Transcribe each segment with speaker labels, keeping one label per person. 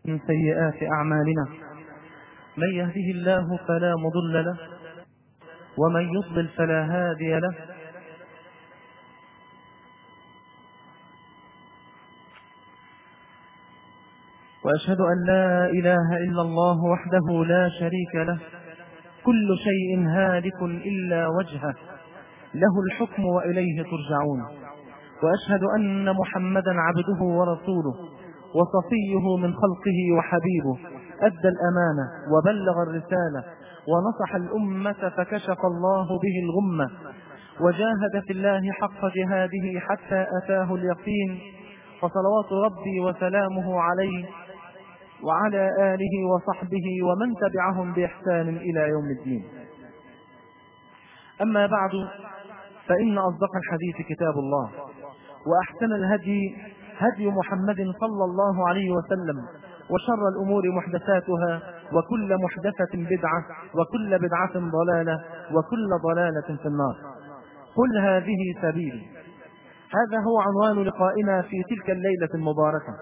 Speaker 1: من سيئات أعمالنا من يهده الله فلا مضل له ومن يضلل فلا هادي له وأشهد أن لا إله إلا الله وحده لا شريك له كل شيء هالك إلا وجهه له الحكم وإليه ترجعون وأشهد أن محمدا عبده ورسوله وصفيه من خلقه وحبيبه أدى الأمانة وبلغ الرسالة ونصح الأمة فكشف الله به الغمة وجاهد في الله حق جهاده حتى أتاه اليقين فصلوات ربي وسلامه عليه وعلى آله وصحبه ومن تبعهم بإحسان إلى يوم الدين أما بعد فإن أصدق الحديث كتاب الله وأحسن الهدي هدي محمد صلى الله عليه وسلم وشر الأمور محدثاتها وكل محدثة بدعة وكل بدعة ضلالة وكل ضلالة في النار قل هذه سبيلي هذا هو عنوان لقائنا في تلك الليلة المباركة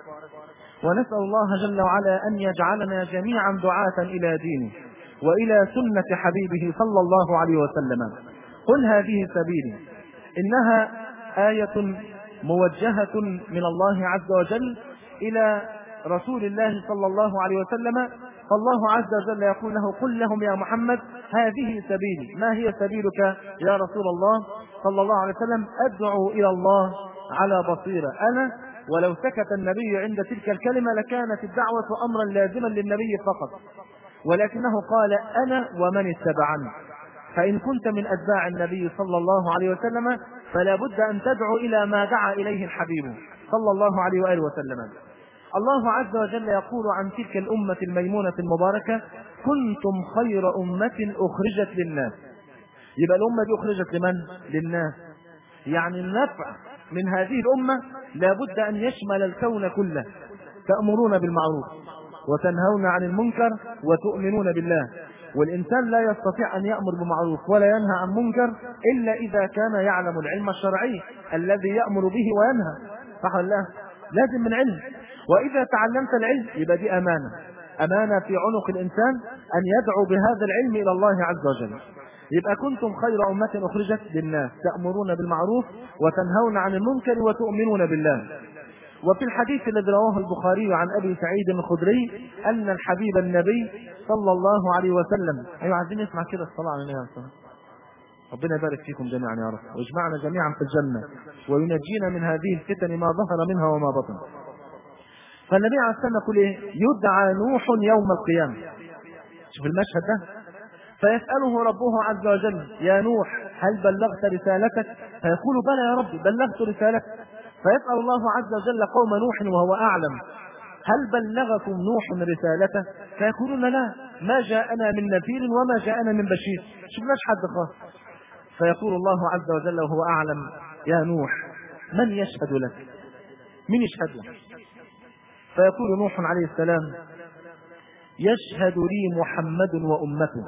Speaker 1: ونسأل الله جل وعلا أن يجعلنا جميعا دعاة إلى دينه وإلى سنة حبيبه صلى الله عليه وسلم قل هذه سبيلي إنها آية موجهة من الله عز وجل إلى رسول الله صلى الله عليه وسلم فالله عز وجل يقول له قل لهم يا محمد هذه سبيلي ما هي سبيلك يا رسول الله صلى الله عليه وسلم أدعو إلى الله على بصيرة أنا ولو سكت النبي عند تلك الكلمة لكانت الدعوة أمرا لازما للنبي فقط ولكنه قال أنا ومن اتبعني فإن كنت من أتباع النبي صلى الله عليه وسلم فلا بد أن تدعو إلى ما دعا إليه الحبيب صلى الله عليه وآله وسلم الله عز وجل يقول عن تلك الأمة الميمونة المباركة كنتم خير أمة أخرجت للناس يبقى الأمة دي أخرجت لمن؟ للناس يعني النفع من هذه الأمة لابد أن يشمل الكون كله تأمرون بالمعروف وتنهون عن المنكر وتؤمنون بالله والإنسان لا يستطيع أن يأمر بمعروف ولا ينهى عن منكر إلا إذا كان يعلم العلم الشرعي الذي يأمر به وينهى صح ولا لازم من علم وإذا تعلمت العلم يبقى دي أمانة أمانة في عنق الإنسان أن يدعو بهذا العلم إلى الله عز وجل يبقى كنتم خير أمة أخرجت للناس تأمرون بالمعروف وتنهون عن المنكر وتؤمنون بالله وفي الحديث الذي رواه البخاري عن ابي سعيد الخدري ان الحبيب النبي صلى الله عليه وسلم ايوه عايزين نسمع كده الصلاه على النبي صلى ربنا يبارك فيكم جميعا يا رب ويجمعنا جميعا في الجنه وينجينا من هذه الفتن ما ظهر منها وما بطن فالنبي عليه الصلاه والسلام يقول ايه يدعى نوح يوم القيامه شوف المشهد ده فيسأله ربه عز وجل يا نوح هل بلغت رسالتك فيقول بلى يا رب بلغت رسالتك فيسأل الله عز وجل قوم نوح وهو أعلم هل بلغكم نوح رسالته فيقولون لا ما جاءنا من نذير وما جاءنا من بشير شفناش حد خاص فيقول الله عز وجل وهو أعلم يا نوح من يشهد لك من يشهد لك فيقول نوح عليه السلام يشهد لي محمد وأمته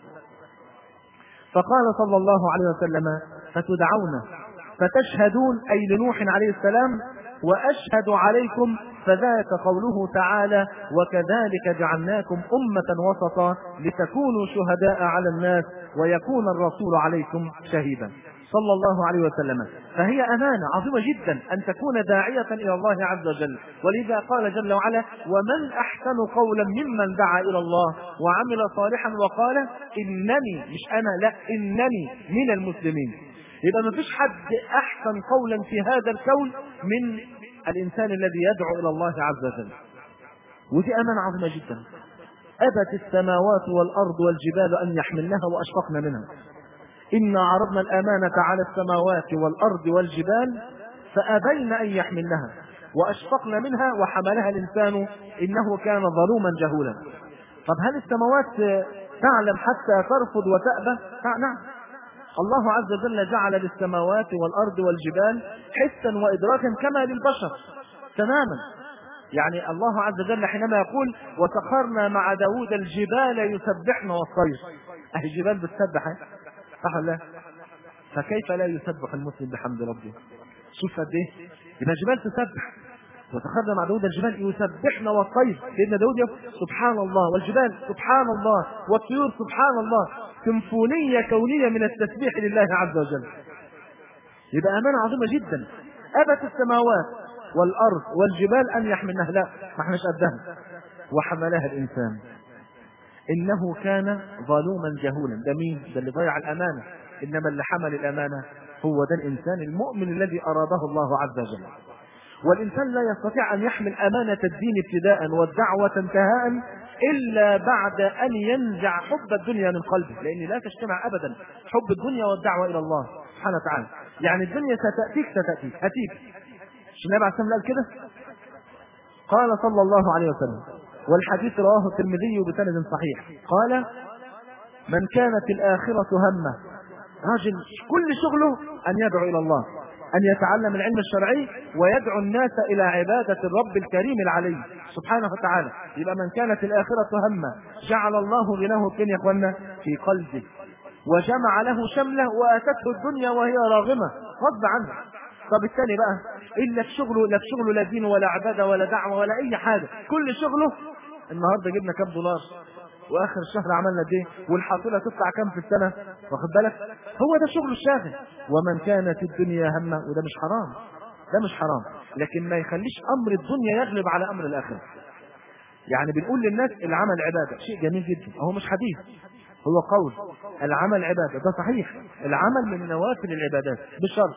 Speaker 1: فقال صلى الله عليه وسلم فتدعون فتشهدون أي لنوح عليه السلام وأشهد عليكم فذاك قوله تعالى وكذلك جعلناكم أمة وسطا لتكونوا شهداء على الناس ويكون الرسول عليكم شهيدا صلى الله عليه وسلم فهي أمانة عظيمة جدا أن تكون داعية إلى الله عز وجل ولذا قال جل وعلا ومن أحسن قولا ممن دعا إلى الله وعمل صالحا وقال إنني مش أنا لا إنني من المسلمين يبقى ما فيش حد احسن قولا في هذا الكون من الانسان الذي يدعو الى الله عز وجل ودي امانه عظيمه جدا ابت السماوات والارض والجبال ان يحملنها واشفقن منها انا عرضنا الامانه على السماوات والارض والجبال فابين ان يحملنها واشفقن منها وحملها الانسان انه كان ظلوما جهولا طب هل السماوات تعلم حتى ترفض وتأبى؟ نعم الله عز وجل جعل للسماوات والأرض والجبال حسا وإدراكا كما للبشر تماما يعني الله عز وجل حينما يقول وسخرنا مع داود الجبال يسبحن والطير أهل الجبال بتسبح صح ولا فكيف لا يسبح المسلم بحمد ربه شوف قد ايه يبقى الجبال تسبح وتخذنا مع داود الجبال يسبحن والطير سيدنا داود يقول سبحان الله والجبال سبحان الله والطيور سبحان الله سيمفونية كونية من التسبيح لله عز وجل يبقى أمانة عظيمة جدا أبت السماوات والأرض والجبال أن يحملنها لا ما احناش قدها وحملها الإنسان إنه كان ظلوما جهولا ده مين؟ ده اللي ضيع الأمانة إنما اللي حمل الأمانة هو ده الإنسان المؤمن الذي أراده الله عز وجل والإنسان لا يستطيع أن يحمل أمانة الدين ابتداء والدعوة انتهاء إلا بعد أن ينزع حب الدنيا من قلبه لأن لا تجتمع أبدا حب الدنيا والدعوة إلى الله سبحانه وتعالى يعني الدنيا ستأتيك ستأتيك أتيك مش النبي عليه الصلاة والسلام قال كده قال صلى الله عليه وسلم والحديث رواه الترمذي بسند صحيح قال من كانت الآخرة همه رجل كل شغله أن يدعو إلى الله أن يتعلم العلم الشرعي ويدعو الناس إلى عبادة الرب الكريم العلي سبحانه وتعالى يبقى من كانت الآخرة همه جعل الله غناه فين يا إخوانا في قلبه وجمع له شمله واتته الدنيا وهي راغمه غصب عنه طب الثاني بقى الا في شغله لا في شغله لا دين ولا عباده ولا دعوه ولا اي حاجه كل شغله النهارده جبنا كام دولار واخر الشهر عملنا قد ايه والحاصله تطلع كام في السنه واخد بالك هو ده شغله الشاغل ومن كانت الدنيا همه وده مش حرام ده مش حرام لكن ما يخليش امر الدنيا يغلب على امر الاخره يعني بنقول للناس العمل عباده شيء جميل جدا هو مش حديث هو قول العمل عبادة ده صحيح العمل من نوافل العبادات بشرط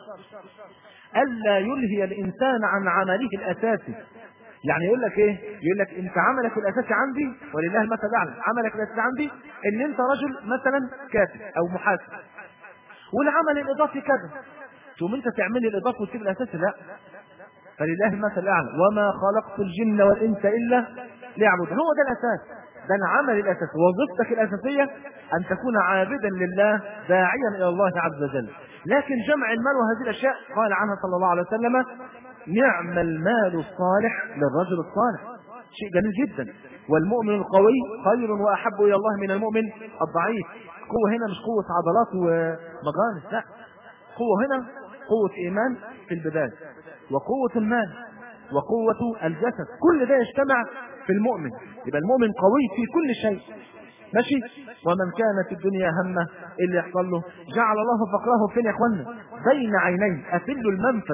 Speaker 1: ألا يلهي الإنسان عن عمله الأساسي يعني يقول لك ايه يقول لك انت عملك الاساسي عندي ولله المثل الاعلى عملك الاساسي عندي ان انت رجل مثلا كاتب او محاسب والعمل الاضافي كذا تقوم انت تعمل الاضافي وتسيب الاساسي لا فلله المثل الاعلى وما خلقت الجن والانس الا ليعبدون هو ده الاساس ده العمل الاساسي وظيفتك الاساسيه ان تكون عابدا لله داعيا الى الله عز وجل لكن جمع المال وهذه الاشياء قال عنها صلى الله عليه وسلم نعم المال الصالح للرجل الصالح شيء جميل جدا والمؤمن القوي خير واحب الى الله من المؤمن الضعيف قوه هنا مش قوه عضلات ومغانس لا قوه هنا قوه ايمان في البدايه وقوه المال وقوه الجسد كل ده يجتمع في المؤمن يبقى المؤمن قوي في كل شيء ماشي ومن كانت الدنيا همه اللي يحصل له جعل الله فقره فين يا اخوانا بين عينيه افل المنفذ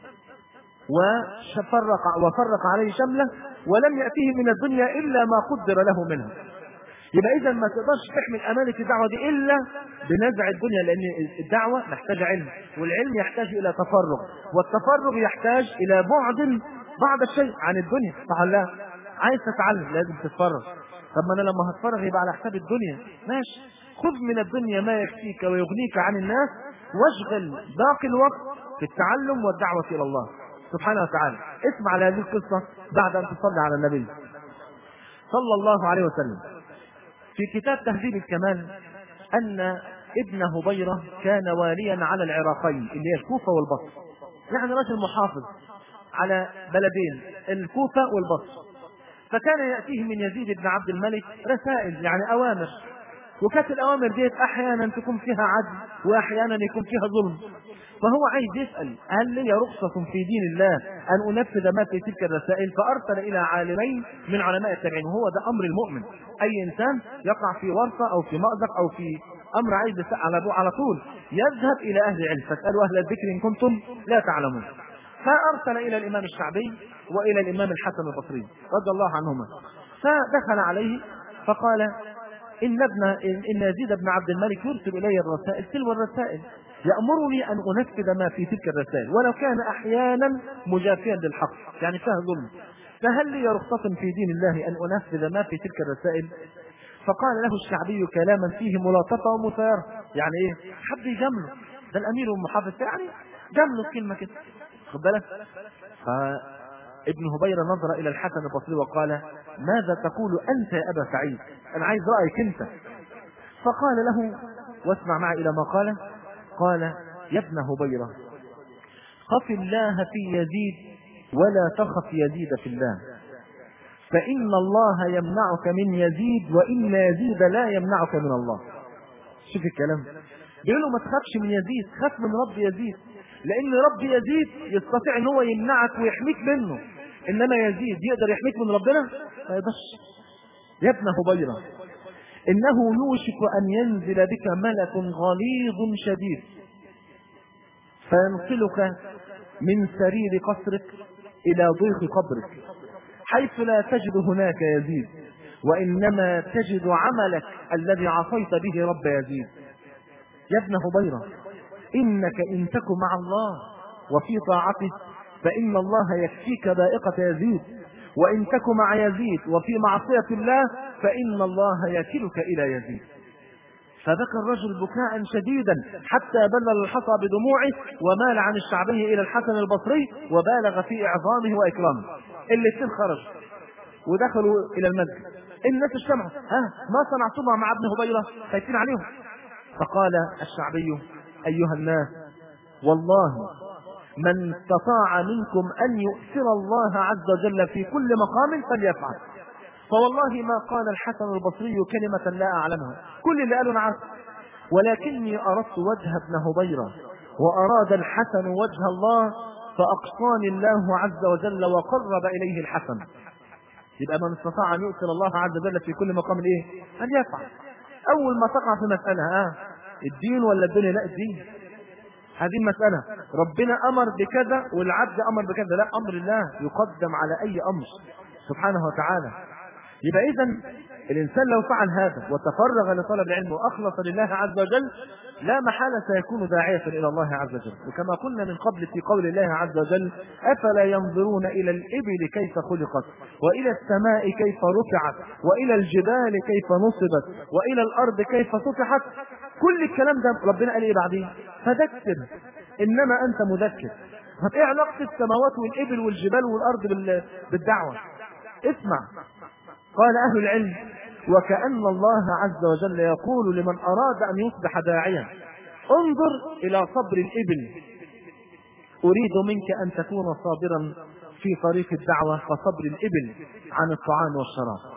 Speaker 1: وفرق وفرق عليه شمله ولم يأتيه من الدنيا إلا ما قدر له منها يبقى إذا ما تقدرش تحمل أمانة الدعوة دي إلا بنزع الدنيا لأن الدعوة محتاجة علم والعلم يحتاج إلى تفرغ والتفرغ يحتاج إلى بعد بعض الشيء عن الدنيا صح لا عايز تتعلم لازم تتفرغ طب ما أنا لما هتفرغ يبقى على حساب الدنيا ماشي خذ من الدنيا ما يكفيك ويغنيك عن الناس واشغل باقي الوقت في التعلم والدعوة إلى الله سبحانه وتعالى اسمع لهذه القصة بعد أن تصلي على النبي صلى الله عليه وسلم في كتاب تهذيب الكمال أن ابن هبيرة كان واليا على العراقين اللي هي الكوفة والبصر يعني رجل محافظ على بلدين الكوفة والبصر فكان يأتيه من يزيد بن عبد الملك رسائل يعني أوامر وكانت الأوامر ديت أحيانا تكون فيها عدل وأحيانا يكون فيها ظلم فهو عايز يسأل هل لي رخصة في دين الله أن أنفذ ما في تلك الرسائل فأرسل إلى عالمين من علماء التابعين وهو ده أمر المؤمن أي إنسان يقع في ورطة أو في مأزق أو في أمر عايز يسأل على على طول يذهب إلى أهل العلم فاسألوا أهل الذكر إن كنتم لا تعلمون فأرسل إلى الإمام الشعبي وإلى الإمام الحسن البصري رضي الله عنهما فدخل عليه فقال إن ابن إن يزيد بن عبد الملك يرسل إلي الرسائل تلو الرسائل يأمرني أن أنفذ ما في تلك الرسائل ولو كان أحيانا مجافيا للحق يعني فيها ظلم فهل لي رخصة في دين الله أن أنفذ ما في تلك الرسائل فقال له الشعبي كلاما فيه ملاطفة ومثارة يعني إيه حب يجامله ده الأمير والمحافظ يعني جامله كلمة كده خد بالك ابن هبيرة نظر إلى الحسن البصري وقال ماذا تقول أنت يا أبا سعيد أنا عايز رأيك أنت فقال له واسمع معي إلى ما قال قال يا ابن هبيرة خف الله في يزيد ولا تخف يزيد في الله فإن الله يمنعك من يزيد وإن يزيد لا يمنعك من الله شوف الكلام بيقول له ما تخافش من يزيد خاف من رب يزيد لأن رب يزيد يستطيع أن هو يمنعك ويحميك منه انما يزيد يقدر يحميك من ربنا ما يقدرش يا ابن هبيره انه يوشك ان ينزل بك ملك غليظ شديد فينقلك من سرير قصرك الى ضيق قبرك حيث لا تجد هناك يزيد وانما تجد عملك الذي عصيت به رب يزيد يا ابن هبيره انك ان تك مع الله وفي طاعته فان الله يكفيك بائقه يزيد وان تك مع يزيد وفي معصيه الله فان الله يكلك الى يزيد فبكى الرجل بكاء شديدا حتى بلل الحصى بدموعه ومال عن الشعبي الى الحسن البصري وبالغ في اعظامه واكرامه الاثنين خرجوا ودخلوا الى المسجد الناس اجتمعوا ها ما صنعتما مع ابن هبيره خايفين عليهم فقال الشعبي ايها الناس والله من استطاع منكم ان يؤثر الله عز وجل في كل مقام فليفعل فوالله ما قال الحسن البصري كلمة لا أعلمها كل اللي قالوا نعم ولكني أردت وجه ابن هبيرة وأراد الحسن وجه الله فأقصاني الله عز وجل وقرب إليه الحسن يبقى من استطاع أن يؤثر الله عز وجل في كل مقام إيه؟ أن يفعل أول ما تقع في مسألة ها الدين ولا الدنيا لا الدين هذه المسألة ربنا أمر بكذا والعبد أمر بكذا لا أمر الله يقدم على أي أمر سبحانه وتعالى يبقى إذا الإنسان لو فعل هذا وتفرغ لطلب العلم وأخلص لله عز وجل لا محالة سيكون داعية إلى الله عز وجل وكما قلنا من قبل في قول الله عز وجل أفلا ينظرون إلى الإبل كيف خلقت وإلى السماء كيف رفعت وإلى الجبال كيف نصبت وإلى الأرض كيف سطحت كل الكلام ده ربنا قال إيه بعدين فذكر إنما أنت مذكر طب إيه علاقة السماوات والإبل والجبال والأرض بالدعوة اسمع قال أهل العلم وكأن الله عز وجل يقول لمن أراد أن يصبح داعيا انظر إلى صبر الإبل أريد منك أن تكون صابرا في طريق الدعوة كصبر الإبل عن الطعام والشراب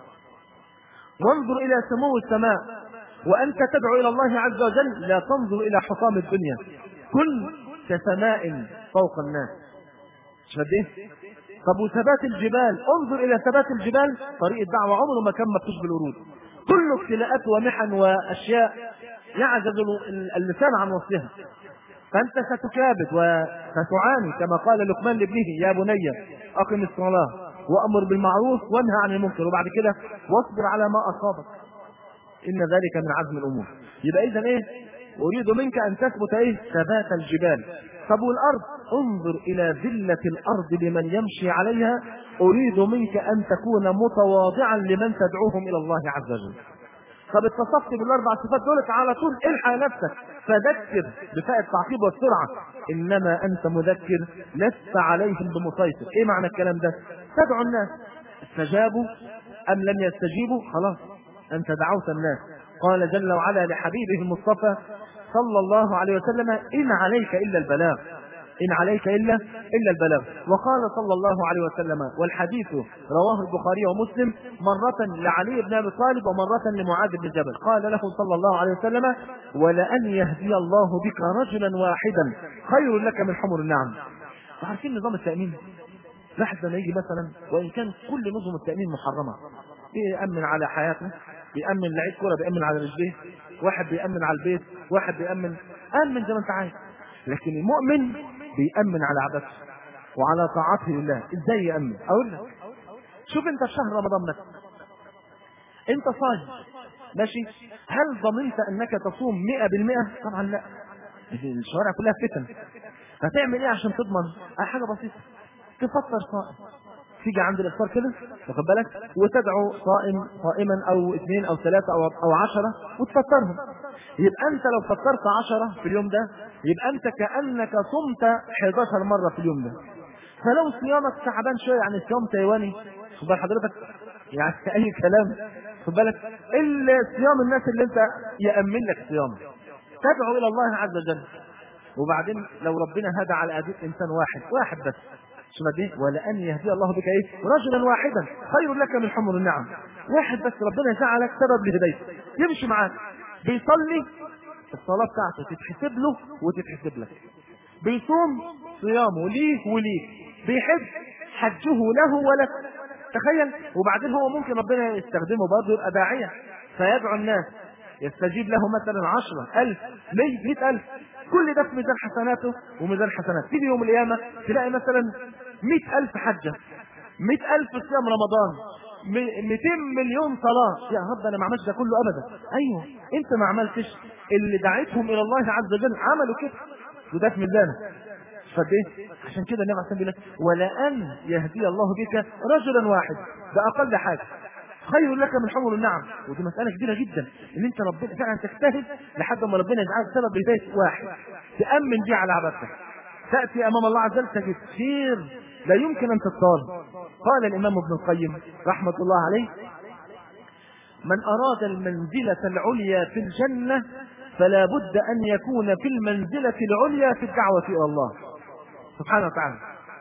Speaker 1: وانظر إلى سمو السماء وأنت تدعو إلى الله عز وجل لا تنظر إلى حطام الدنيا كن كسماء فوق الناس شد إيه؟ طب وثبات الجبال انظر الى ثبات الجبال طريق الدعوه عمره ما كان مفتوح بالورود كله ابتلاءات ومحن واشياء يعجز اللسان عن وصفها فانت ستكابد وستعاني كما قال لقمان لابنه يا بني اقم الصلاه وامر بالمعروف وانهى عن المنكر وبعد كده واصبر على ما اصابك ان ذلك من عزم الامور يبقى اذا ايه اريد منك ان تثبت ايه ثبات الجبال طب والارض انظر الى ذله الارض لمن يمشي عليها اريد منك ان تكون متواضعا لمن تدعوهم الى الله عز وجل طب اتصفت بالاربع صفات دولت على طول الحق نفسك فذكر بفاء التعقيب والسرعه انما انت مذكر لست عليهم بمسيطر ايه معنى الكلام ده تدعو الناس استجابوا ام لم يستجيبوا خلاص انت دعوت الناس قال جل وعلا لحبيبه المصطفى صلى الله عليه وسلم إن عليك إلا البلاغ إن عليك إلا إلا البلاغ وقال صلى الله عليه وسلم والحديث رواه البخاري ومسلم مرة لعلي بن أبي طالب ومرة لمعاذ بن جبل قال له صلى الله عليه وسلم ولأن يهدي الله بك رجلا واحدا خير لك من حمر النعم عارفين نظام التأمين واحد لما يجي مثلا وإن كان كل نظم التأمين محرمة يأمن على حياته بيأمن لعيب كرة بيأمن على رجليه واحد بيأمن على البيت واحد بيأمن أمن زي ما أنت عايز لكن المؤمن بيأمن على عبادته وعلى طاعته لله ازاي يأمن أقول لك شوف أنت في شهر رمضان مثلا أنت صايم ماشي هل ضمنت أنك تصوم 100% طبعا لا الشوارع كلها فتن هتعمل ايه عشان تضمن حاجه بسيطه تفطر صائم تيجي عند الافطار كده واخد بالك وتدعو صائم صائما او اثنين او ثلاثه او او عشره وتفطرهم يبقى انت لو فطرت عشرة في اليوم ده يبقى انت كانك صمت 11 مره في اليوم ده فلو صيامك تعبان شويه يعني صيام تايواني خد بال حضرتك يعني اي كلام خد بالك الا صيام الناس اللي انت يامن لك صيامك تدعو الى الله عز وجل وبعدين لو ربنا هدى على ايديك انسان واحد واحد بس شوف دي ولان يهدي الله بك ايه رجلا واحدا خير لك من حمر النعم واحد بس ربنا يجعلك سبب لهدايته يمشي معاك بيصلي الصلاه بتاعته تتحسب له وتتحسب لك بيصوم صيامه ليك وليك بيحج حجه له ولك تخيل وبعدين هو ممكن ربنا يستخدمه برضه يبقى داعية فيدعو الناس يستجيب له مثلا عشرة ألف مية مئة ألف كل ده في ميزان حسناته وميزان حسنات تيجي يوم القيامة تلاقي مثلا مئة ألف حجة مئة ألف صيام رمضان 200 مليون صلاة يا رب أنا ما عملتش ده كله أبدا أيوه أنت ما عملتش اللي دعيتهم إلى الله عز وجل عملوا كده وده في ميزانك فد ايه؟ عشان كده النبي عليه الصلاه والسلام ولأن يهدي الله بك رجلا واحد ده أقل حاجة خير لك من حمر النعم ودي مسألة كبيرة جدا ان انت ربنا فعلا تجتهد لحد ما ربنا يجعلك سبب هداية واحد تأمن دي على عبادتك تأتي أمام الله عز وجل تجد خير لا يمكن أن تختار قال الإمام ابن القيم رحمة الله عليه من أراد المنزلة العليا في الجنة فلا بد أن يكون في المنزلة العليا في الدعوة إلى الله سبحانه وتعالى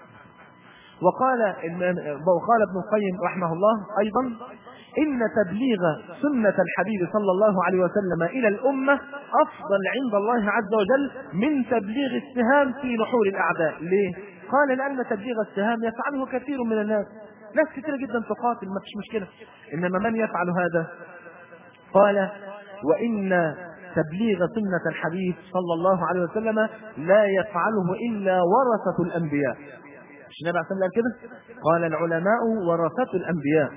Speaker 1: وقال وقال ابن القيم رحمه الله أيضا إن تبليغ سنة الحبيب صلى الله عليه وسلم إلى الأمة أفضل عند الله عز وجل من تبليغ السهام في نحور الأعداء ليه؟ قال لأن تبليغ السهام يفعله كثير من الناس ناس كثيرة جدا تقاتل ما فيش مشكلة إنما من يفعل هذا قال وإن تبليغ سنة الحبيب صلى الله عليه وسلم لا يفعله إلا ورثة الأنبياء مش النبي عليه الصلاة كده قال العلماء ورثة الأنبياء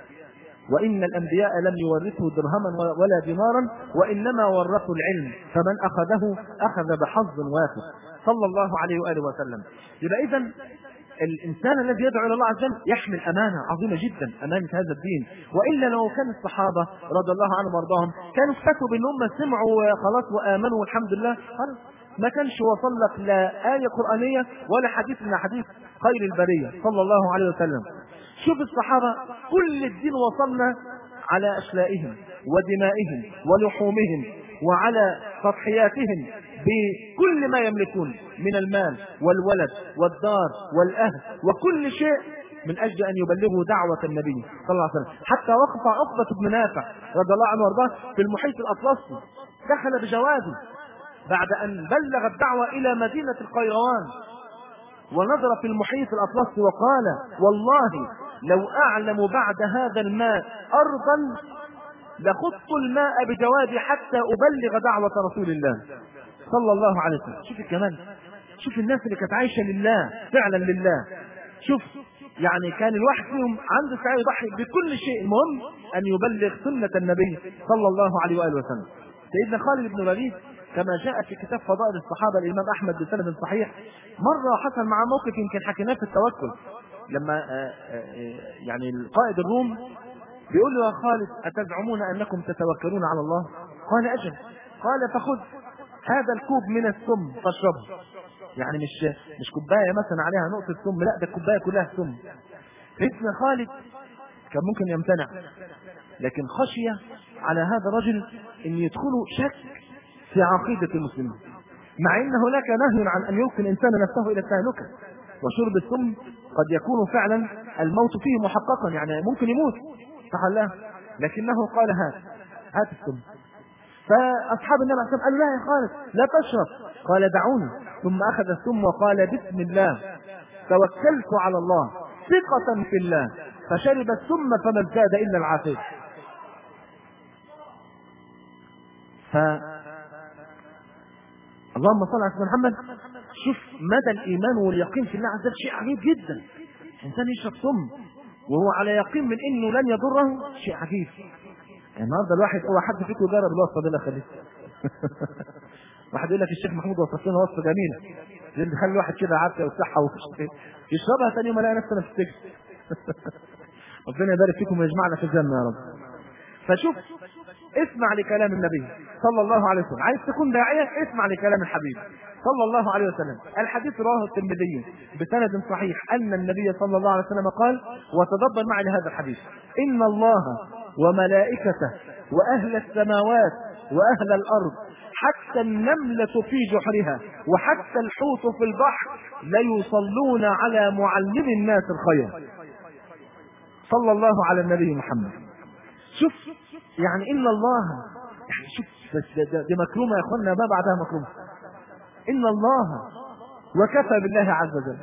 Speaker 1: وإن الأنبياء لم يورثوا درهما ولا دينارا وإنما ورثوا العلم فمن أخذه أخذ بحظ وافر صلى الله عليه وآله وسلم يبقى إذا الإنسان الذي يدعو إلى الله عز وجل يحمل أمانة عظيمة جدا أمانة هذا الدين وإلا لو كان الصحابة رضي الله عنهم وارضاهم كانوا اكتفوا بأن هم سمعوا خلاص وآمنوا والحمد لله خلاص ما كانش وصل لك لا آية قرآنية ولا حديث من حديث خير البرية صلى الله عليه وسلم شوف الصحابة كل الدين وصلنا على أشلائهم ودمائهم ولحومهم وعلى تضحياتهم بكل ما يملكون من المال والولد والدار والأهل وكل شيء من أجل أن يبلغوا دعوة النبي صلى الله عليه وسلم حتى وقف عقبة بن نافع رضي الله عنه وارضاه في المحيط الأطلسي دخل بجواده بعد أن بلغ الدعوة إلى مدينة القيروان ونظر في المحيط الأطلسي وقال والله لو أعلم بعد هذا الماء أرضا لخضت الماء بجوادي حتى أبلغ دعوة رسول الله صلى الله عليه وسلم شوف الكمال شوف الناس اللي كانت عايشة لله فعلا لله شوف يعني كان الواحد فيهم عنده سعي يضحي بكل شيء المهم أن يبلغ سنة النبي صلى الله عليه وآله وسلم سيدنا خالد بن الوليد كما جاء في كتاب فضائل الصحابة الإمام أحمد بسند صحيح مرة حصل معاه موقف يمكن حكيناه في التوكل لما يعني القائد الروم بيقول له يا خالد أتزعمون أنكم تتوكلون على الله قال أجل قال فخذ هذا الكوب من السم فاشربه يعني مش مش كوبايه مثلا عليها نقطه سم لا ده الكوبايه كلها سم سيدنا خالد كان ممكن يمتنع لكن خشي على هذا الرجل ان يدخله شك في عقيده المسلمين مع ان هناك نهي عن ان يلقي الانسان نفسه الى التهلكه وشرب السم قد يكون فعلا الموت فيه محققا يعني ممكن يموت صح لا لكنه قال هات هات السم فاصحاب النبي عليه الصلاه قالوا لا يا خالد لا تشرب قال دعوني ثم اخذ السم وقال بسم الله توكلت على الله ثقة في الله فشرب السم فما ازداد الا العافيه ف اللهم صل على سيدنا محمد شوف مدى الايمان واليقين في الله عز وجل شيء عجيب جدا انسان يشرب سم وهو على يقين من انه لن يضره شيء عجيب النهارده الواحد هو حد فيكم جرب الوصفه دي خليك واحد يقول لك الشيخ محمود وصف لنا وصفه جميله دي اللي تخلي الواحد كده عافيه وصحه يشربها ثاني يوم الاقي نفسي انا في السجن ربنا يبارك فيكم ويجمعنا في الجنه يا رب فشوف اسمع لكلام النبي صلى الله عليه وسلم عايز تكون داعيه اسمع لكلام الحبيب صلى الله عليه وسلم الحديث رواه الترمذي بسند صحيح ان النبي صلى الله عليه وسلم قال وتدبر معي لهذا الحديث ان الله وملائكته واهل السماوات واهل الارض حتى النملة في جحرها وحتى الحوت في البحر ليصلون على معلم الناس الخير صلى الله على النبي محمد شوف يعني ان الله يعني شوف بس دي مكرومه يا اخوانا ما بعدها مكرومه ان الله وكفى بالله عز وجل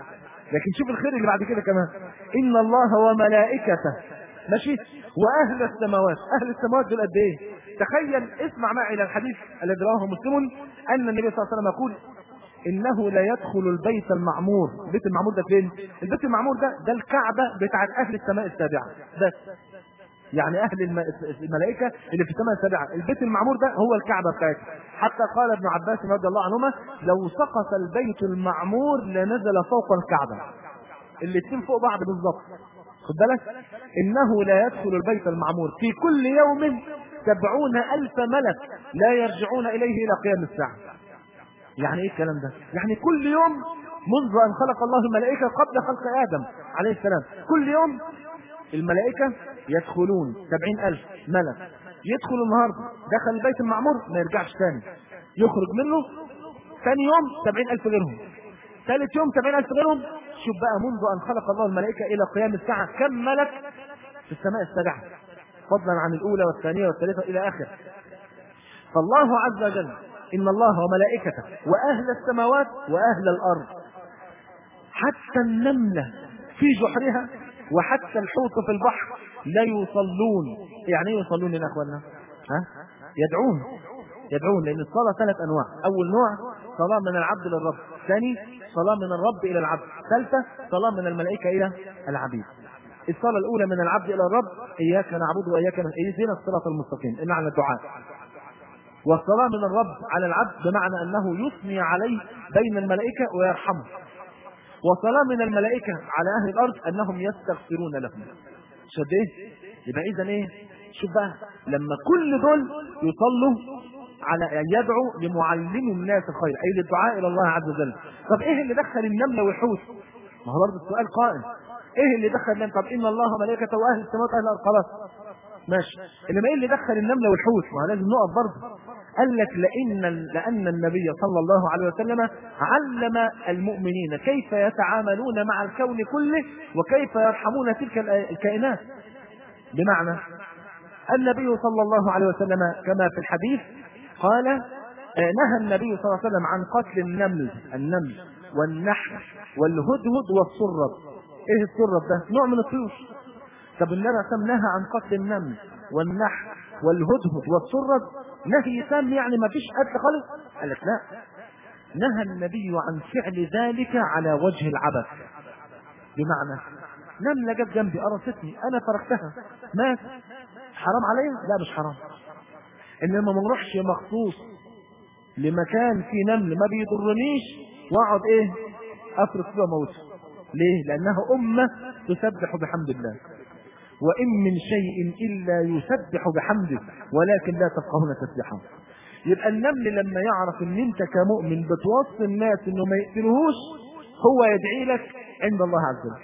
Speaker 1: لكن شوف الخير اللي بعد كده كمان ان الله وملائكته ماشي واهل السماوات اهل السماوات دول قد ايه تخيل اسمع معي الى الحديث الذي رواه مسلم ان النبي صلى الله عليه وسلم يقول انه لا يدخل البيت المعمور البيت المعمور ده فين البيت المعمور ده ده الكعبه بتاعت اهل السماء السابعه بس يعني اهل الم- الملائكه اللي في السماء السابعه البيت المعمور ده هو الكعبه بتاعتها حتى قال ابن عباس رضي الله عنهما لو سقط البيت المعمور لنزل فوق الكعبه الاثنين فوق بعض بالظبط خد بالك انه لا يدخل البيت المعمور في كل يوم سبعون الف ملك لا يرجعون اليه الى قيام الساعه يعني ايه الكلام ده يعني كل يوم منذ ان خلق الله الملائكه قبل خلق ادم عليه السلام كل يوم الملائكه يدخلون سبعين الف ملك يدخل النهارده دخل البيت المعمور ما يرجعش تاني يخرج منه ثاني يوم سبعين الف غيرهم ثالث يوم سبعين الف غيرهم شوف بقى منذ ان خلق الله الملائكه الى قيام الساعه كم ملك في السماء السابعه فضلا عن الاولى والثانيه والثالثه الى اخره فالله عز وجل ان الله وملائكته واهل السماوات واهل الارض حتى النمله في جحرها وحتى الحوت في البحر لا يصلون يعني ايه يصلون يا اخوانا ها يدعون يدعون لان الصلاه ثلاث انواع اول نوع صلاه من العبد للرب ثاني صلاه من الرب الى العبد ثالثه صلاه من الملائكه الى العبيد الصلاه الاولى من العبد الى الرب اياك نعبد واياك نستعين اهدنا الصراط المستقيم معنى الدعاء والصلاة من الرب على العبد بمعنى أنه يثني عليه بين الملائكة ويرحمه وصلاة من الملائكة على أهل الأرض أنهم يستغفرون لهم شد إيه؟ يبقى إذا إيه؟ شوف بقى لما كل دول يصلوا على أن يدعو لمعلم الناس الخير أي للدعاء إلى الله عز وجل طب إيه اللي دخل النملة والحوت؟ ما هو برضه السؤال قائم إيه اللي دخل النملة؟ طب إن الله وملائكته وأهل السماوات وأهل الأرض خلاص ماشي انما ايه اللي دخل النمله والحوت ما هو لازم نقف برضه قال لك لان لان النبي صلى الله عليه وسلم علم المؤمنين كيف يتعاملون مع الكون كله وكيف يرحمون تلك الكائنات بمعنى النبي صلى الله عليه وسلم كما في الحديث قال آه، نهى النبي صلى الله عليه وسلم عن قتل النمل النمل والنحل والهدهد والسرب ايه السرب ده نوع من الطيور طب النبي صلى الله عليه وسلم نهى عن قتل النمل والنحل والهدهد والسرب نهي تام يعني ما فيش قتل خالص قال لك لا نهى النبي عن فعل ذلك على وجه العبث بمعنى نملة جت جنبي قرصتني انا تركتها مات حرام عليا لا مش حرام انما ما نروحش مخصوص لمكان فيه نمل ما بيضرنيش واقعد ايه افرط فيه واموته ليه لانها امه تسبح بحمد الله وإن من شيء إلا يسبح بحمده ولكن لا تفقهون تسبحه يبقى النمل لما يعرف ان انت كمؤمن بتوصي الناس انه ما يقتلوهوش هو يدعي لك عند الله عز وجل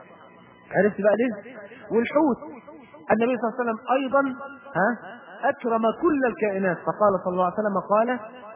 Speaker 1: عرفت بقى ليه والحوت النبي صلى الله عليه وسلم ايضا ها اكرم كل الكائنات فقال صلى الله عليه وسلم قال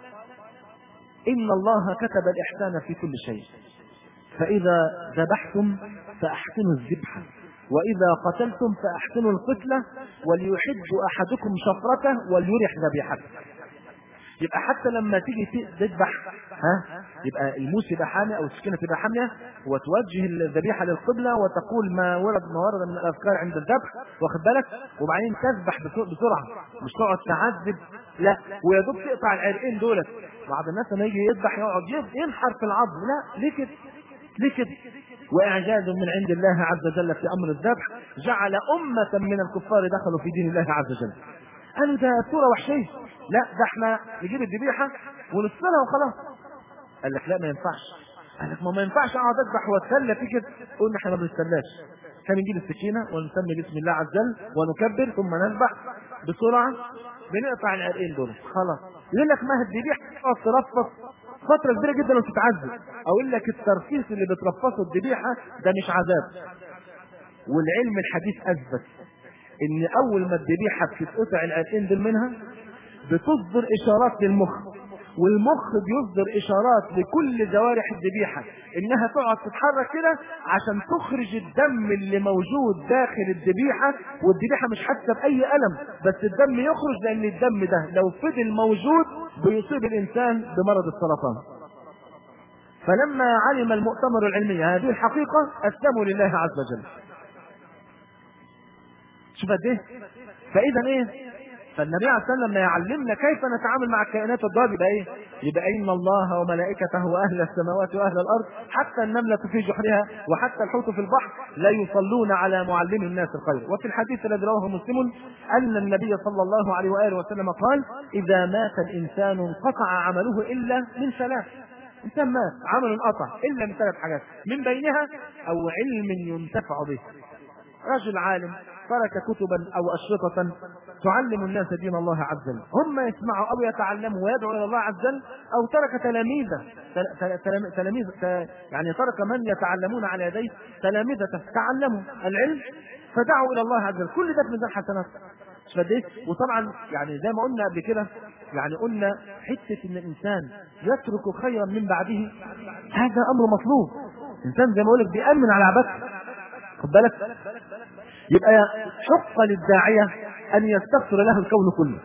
Speaker 1: ان الله كتب الاحسان في كل شيء فاذا ذبحتم فاحسنوا الذبح وإذا قتلتم فأحسنوا القتلة وليحد أحدكم شفرته وليرح ذبيحته يبقى حتى لما تيجي تذبح ها يبقى الموس يبقى حامي او السكينه تبقى حاميه وتوجه الذبيحه للقبله وتقول ما ورد ما ورد من الاذكار عند الذبح واخد بالك وبعدين تذبح بسرعه مش تقعد تعذب لا ويا دوب تقطع العرقين دولت بعض الناس لما يجي يذبح يقعد ينحر في العظم لا ليه كده ليه كده واعجاز من عند الله عز وجل في امر الذبح جعل امه من الكفار دخلوا في دين الله عز وجل قالوا ده صوره وحشيه لا ده احنا نجيب الذبيحه ونفصلها وخلاص قال لك لا ما ينفعش قال لك ما ما ينفعش اقعد اذبح واتسلى في كده قلنا احنا ما بنتسلاش كان نجيب السكينه ونسمي بسم الله عز وجل ونكبر ثم نذبح بسرعه بنقطع العرقين دول خلاص يقول لك ما هي الذبيحه تقعد ترفص فتره كبيره جدا وتتعذب اقول لك الترفيس اللي بترفصه الذبيحه ده مش عذاب والعلم الحديث اثبت ان اول ما الذبيحه بتتقطع العرقين دول منها بتصدر اشارات للمخ والمخ بيصدر اشارات لكل جوارح الذبيحه انها تقعد تتحرك كده عشان تخرج الدم اللي موجود داخل الذبيحه والذبيحه مش حاسه باي الم بس الدم يخرج لان الدم ده لو فضل موجود بيصيب الانسان بمرض السرطان فلما علم المؤتمر العلمي هذه الحقيقة أسلموا لله عز وجل شوف قد ايه فاذا ايه فالنبي عليه الصلاه والسلام يعلمنا كيف نتعامل مع الكائنات الضاره يبقى ايه؟ يبقى ان الله وملائكته واهل السماوات واهل الارض حتى النمله في جحرها وحتى الحوت في البحر لا يصلون على معلم الناس الخير، وفي الحديث الذي رواه مسلم ان النبي صلى الله عليه واله وسلم قال: اذا مات الانسان انقطع عمله الا من ثلاث. انسان مات عمل انقطع الا من ثلاث حاجات، من بينها او علم ينتفع به. رجل عالم ترك كتبا او اشرطه تعلم الناس دين الله عز وجل هم يسمعوا او يتعلموا ويدعوا الى الله عز وجل او ترك تلاميذه تلاميذ يعني ترك من يتعلمون على يديه تلامذته تعلموا العلم فدعوا الى الله عز وجل كل ده من الحسنات فديه وطبعا يعني زي ما قلنا قبل كده يعني قلنا حته ان الانسان يترك خيرا من بعده هذا امر مطلوب الانسان زي ما بقول لك بيامن على عبادته خد بالك يبقى حق للداعية أن يستغفر له الكون كله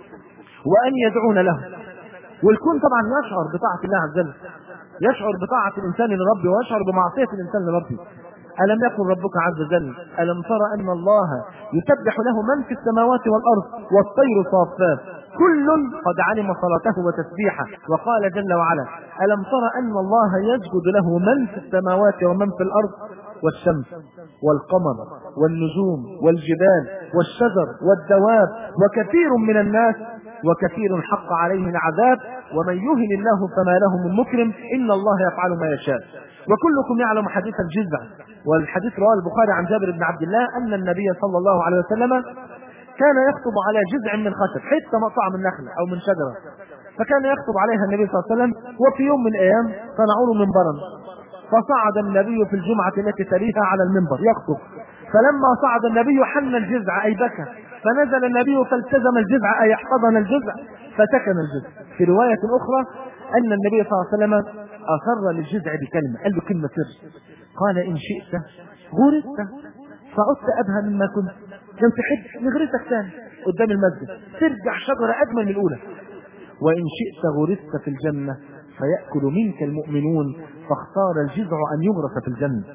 Speaker 1: وأن يدعون له والكون طبعا يشعر بطاعة الله عز وجل يشعر بطاعة الإنسان لربه ويشعر بمعصية الإنسان لربه ألم يكن ربك عز وجل ألم ترى أن الله يسبح له من في السماوات والأرض والطير صافات كل قد علم صلاته وتسبيحه وقال جل وعلا ألم ترى أن الله يسجد له من في السماوات ومن في الأرض والشمس والقمر والنجوم والجبال والشجر والدواب وكثير من الناس وكثير حق عليه العذاب ومن يهن الله فما له من مكرم ان الله يفعل ما يشاء وكلكم يعلم حديث الجزع والحديث رواه البخاري عن جابر بن عبد الله ان النبي صلى الله عليه وسلم كان يخطب على جذع من خشب حته مقطع من نخله او من شجره فكان يخطب عليها النبي صلى الله عليه وسلم وفي يوم من الايام صنعوا له منبرا فصعد النبي في الجمعة التي تليها على المنبر يخطب فلما صعد النبي حن الجذع أي بكى فنزل النبي فالتزم الجذع أي احتضن الجذع فسكن الجذع في رواية أخرى أن النبي صلى الله عليه وسلم أصر للجذع بكلمة قال له كلمة سر قال إن شئت غرست فعدت أبهى مما كنت لو تحب نغرسك ثاني قدام المسجد ترجع شجرة أجمل من الأولى وإن شئت غرست في الجنة فيأكل منك المؤمنون فاختار الجذع أن يغرس في الجنة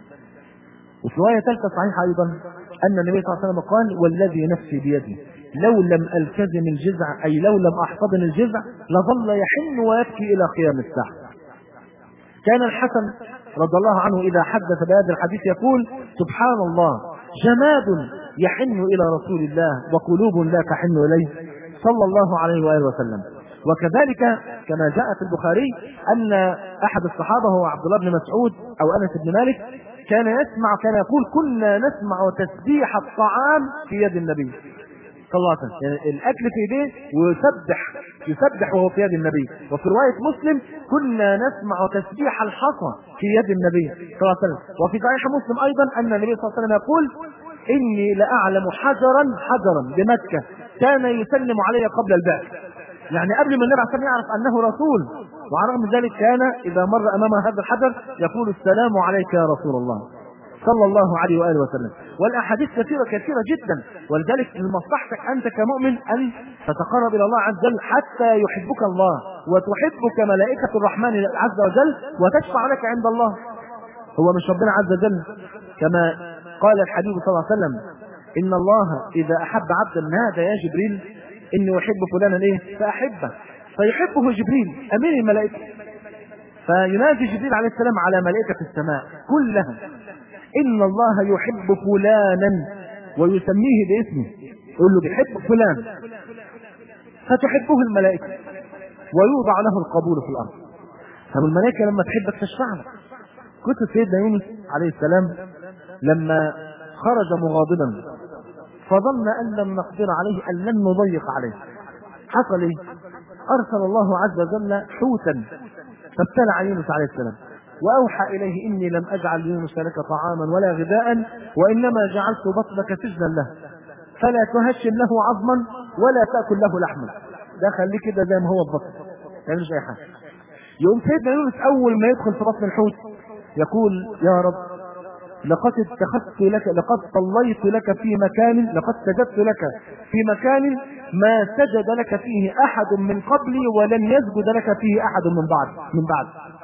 Speaker 1: وفي رواية ثالثة صحيحة أيضا أن النبي صلى الله عليه وسلم قال والذي نفسي بيده لو لم ألتزم الجذع أي لو لم أحتضن الجذع لظل يحن ويبكي إلى قيام الساعة كان الحسن رضي الله عنه إذا حدث بهذا الحديث يقول سبحان الله جماد يحن إلى رسول الله وقلوب لا تحن إليه صلى الله عليه وآله وسلم وكذلك كما جاء في البخاري ان احد الصحابه هو عبد الله بن مسعود او انس بن مالك كان يسمع كان يقول كنا نسمع تسبيح الطعام في يد النبي صلى الله عليه وسلم يعني الاكل في ايديه ويسبح يسبح وهو في يد النبي وفي روايه مسلم كنا نسمع تسبيح الحصى في يد النبي صلى الله عليه وسلم وفي صحيح مسلم ايضا ان النبي صلى الله عليه وسلم يقول اني لاعلم حجرا حجرا بمكه كان يسلم علي قبل البعث يعني قبل ما النبي عليه الصلاه يعرف انه رسول وعلى رغم ذلك كان اذا مر امام هذا الحجر يقول السلام عليك يا رسول الله صلى الله عليه واله وسلم والاحاديث كثيره كثيره جدا ولذلك من مصلحتك انت كمؤمن ان تتقرب الى الله عز وجل حتى يحبك الله وتحبك ملائكه الرحمن عز وجل وتشفع لك عند الله هو مش ربنا عز وجل كما قال الحبيب صلى الله عليه وسلم ان الله اذا احب عبدا نادى يا جبريل اني احب فلانا ايه فاحبه فيحبه جبريل امير الملائكه فينادي جبريل عليه السلام على ملائكه السماء كلها ان الله يحب فلانا ويسميه باسمه يقول له بيحب فلان فتحبه الملائكه ويوضع له القبول في الارض طب الملائكه لما تحبك تشفع لك كنت سيدنا يونس عليه السلام لما خرج مغاضبا فظن ان لم نقدر عليه ان لن نضيق عليه حصل ايه ارسل الله عز وجل حوتا فابتلع يونس عليه السلام واوحى اليه اني لم اجعل يونس لك طعاما ولا غذاء وانما جعلت بطنك سجنا له فلا تهشم له عظما ولا تاكل له لحما ده خليه كده زي ما هو البطن ما اي حاجه يقوم سيدنا يونس اول ما يدخل في بطن الحوت يقول يا رب لقد اتخذت لك لقد صليت لك في مكان لقد سجدت لك في مكان ما سجد لك فيه احد من قبلي ولن يسجد لك فيه احد من بعد من بعد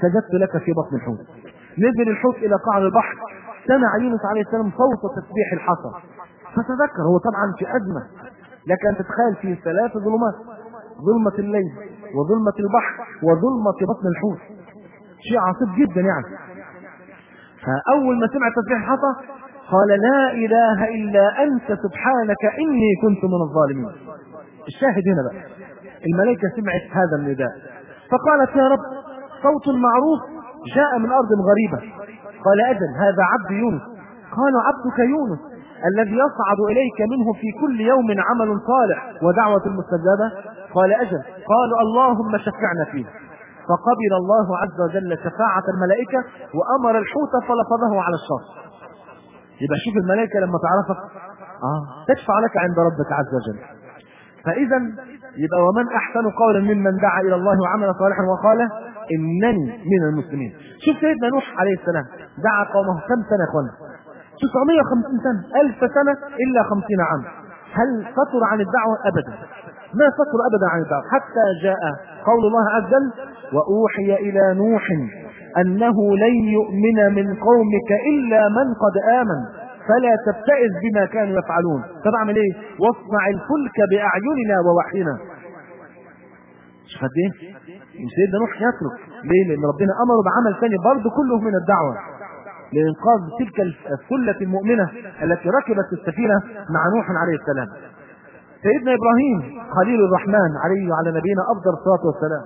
Speaker 1: سجدت لك في بطن الحوت نزل الحوت الى قعر البحر سمع يونس عليه السلام صوت تسبيح الحصى فتذكر هو طبعا في ازمه لك ان تتخيل في ثلاث ظلمات ظلمه الليل وظلمه البحر وظلمه بطن الحوت شيء عصيب جدا يعني فاول ما سمع تسبيح الحصى قال لا اله الا انت سبحانك اني كنت من الظالمين الشاهد هنا بقى الملائكه سمعت هذا النداء فقالت يا رب صوت معروف جاء من ارض غريبه قال اجل هذا عبد يونس قالوا عبدك يونس الذي يصعد اليك منه في كل يوم عمل صالح ودعوه مستجابه قال اجل قالوا اللهم شفعنا فيه فقبل الله عز وجل شفاعة الملائكة وأمر الحوت فلفظه على الشر يبقى شوف الملائكة لما تعرفك آه تشفع لك عند ربك عز وجل فإذا يبقى ومن أحسن قولا ممن دعا إلى الله وعمل صالحا وقال إنني من المسلمين شوف سيدنا نوح عليه السلام دعا قومه كم سنة يا 950 سنة ألف سنة إلا 50 عام هل فتر عن الدعوة أبدا ما فتر أبدا عن الدعوة حتى جاء قول الله عز وجل وأوحي إلى نوح أنه لن يؤمن من قومك إلا من قد آمن فلا تبتئس بما كانوا يفعلون طب اعمل ايه واصنع الفلك باعيننا ووحينا شوف قد ايه سيدنا نوح يترك ليه لان ربنا امره بعمل ثاني برضه كله من الدعوه لانقاذ تلك السله المؤمنه التي ركبت السفينه مع نوح عليه السلام سيدنا ابراهيم خليل الرحمن عليه وعلى نبينا افضل الصلاه والسلام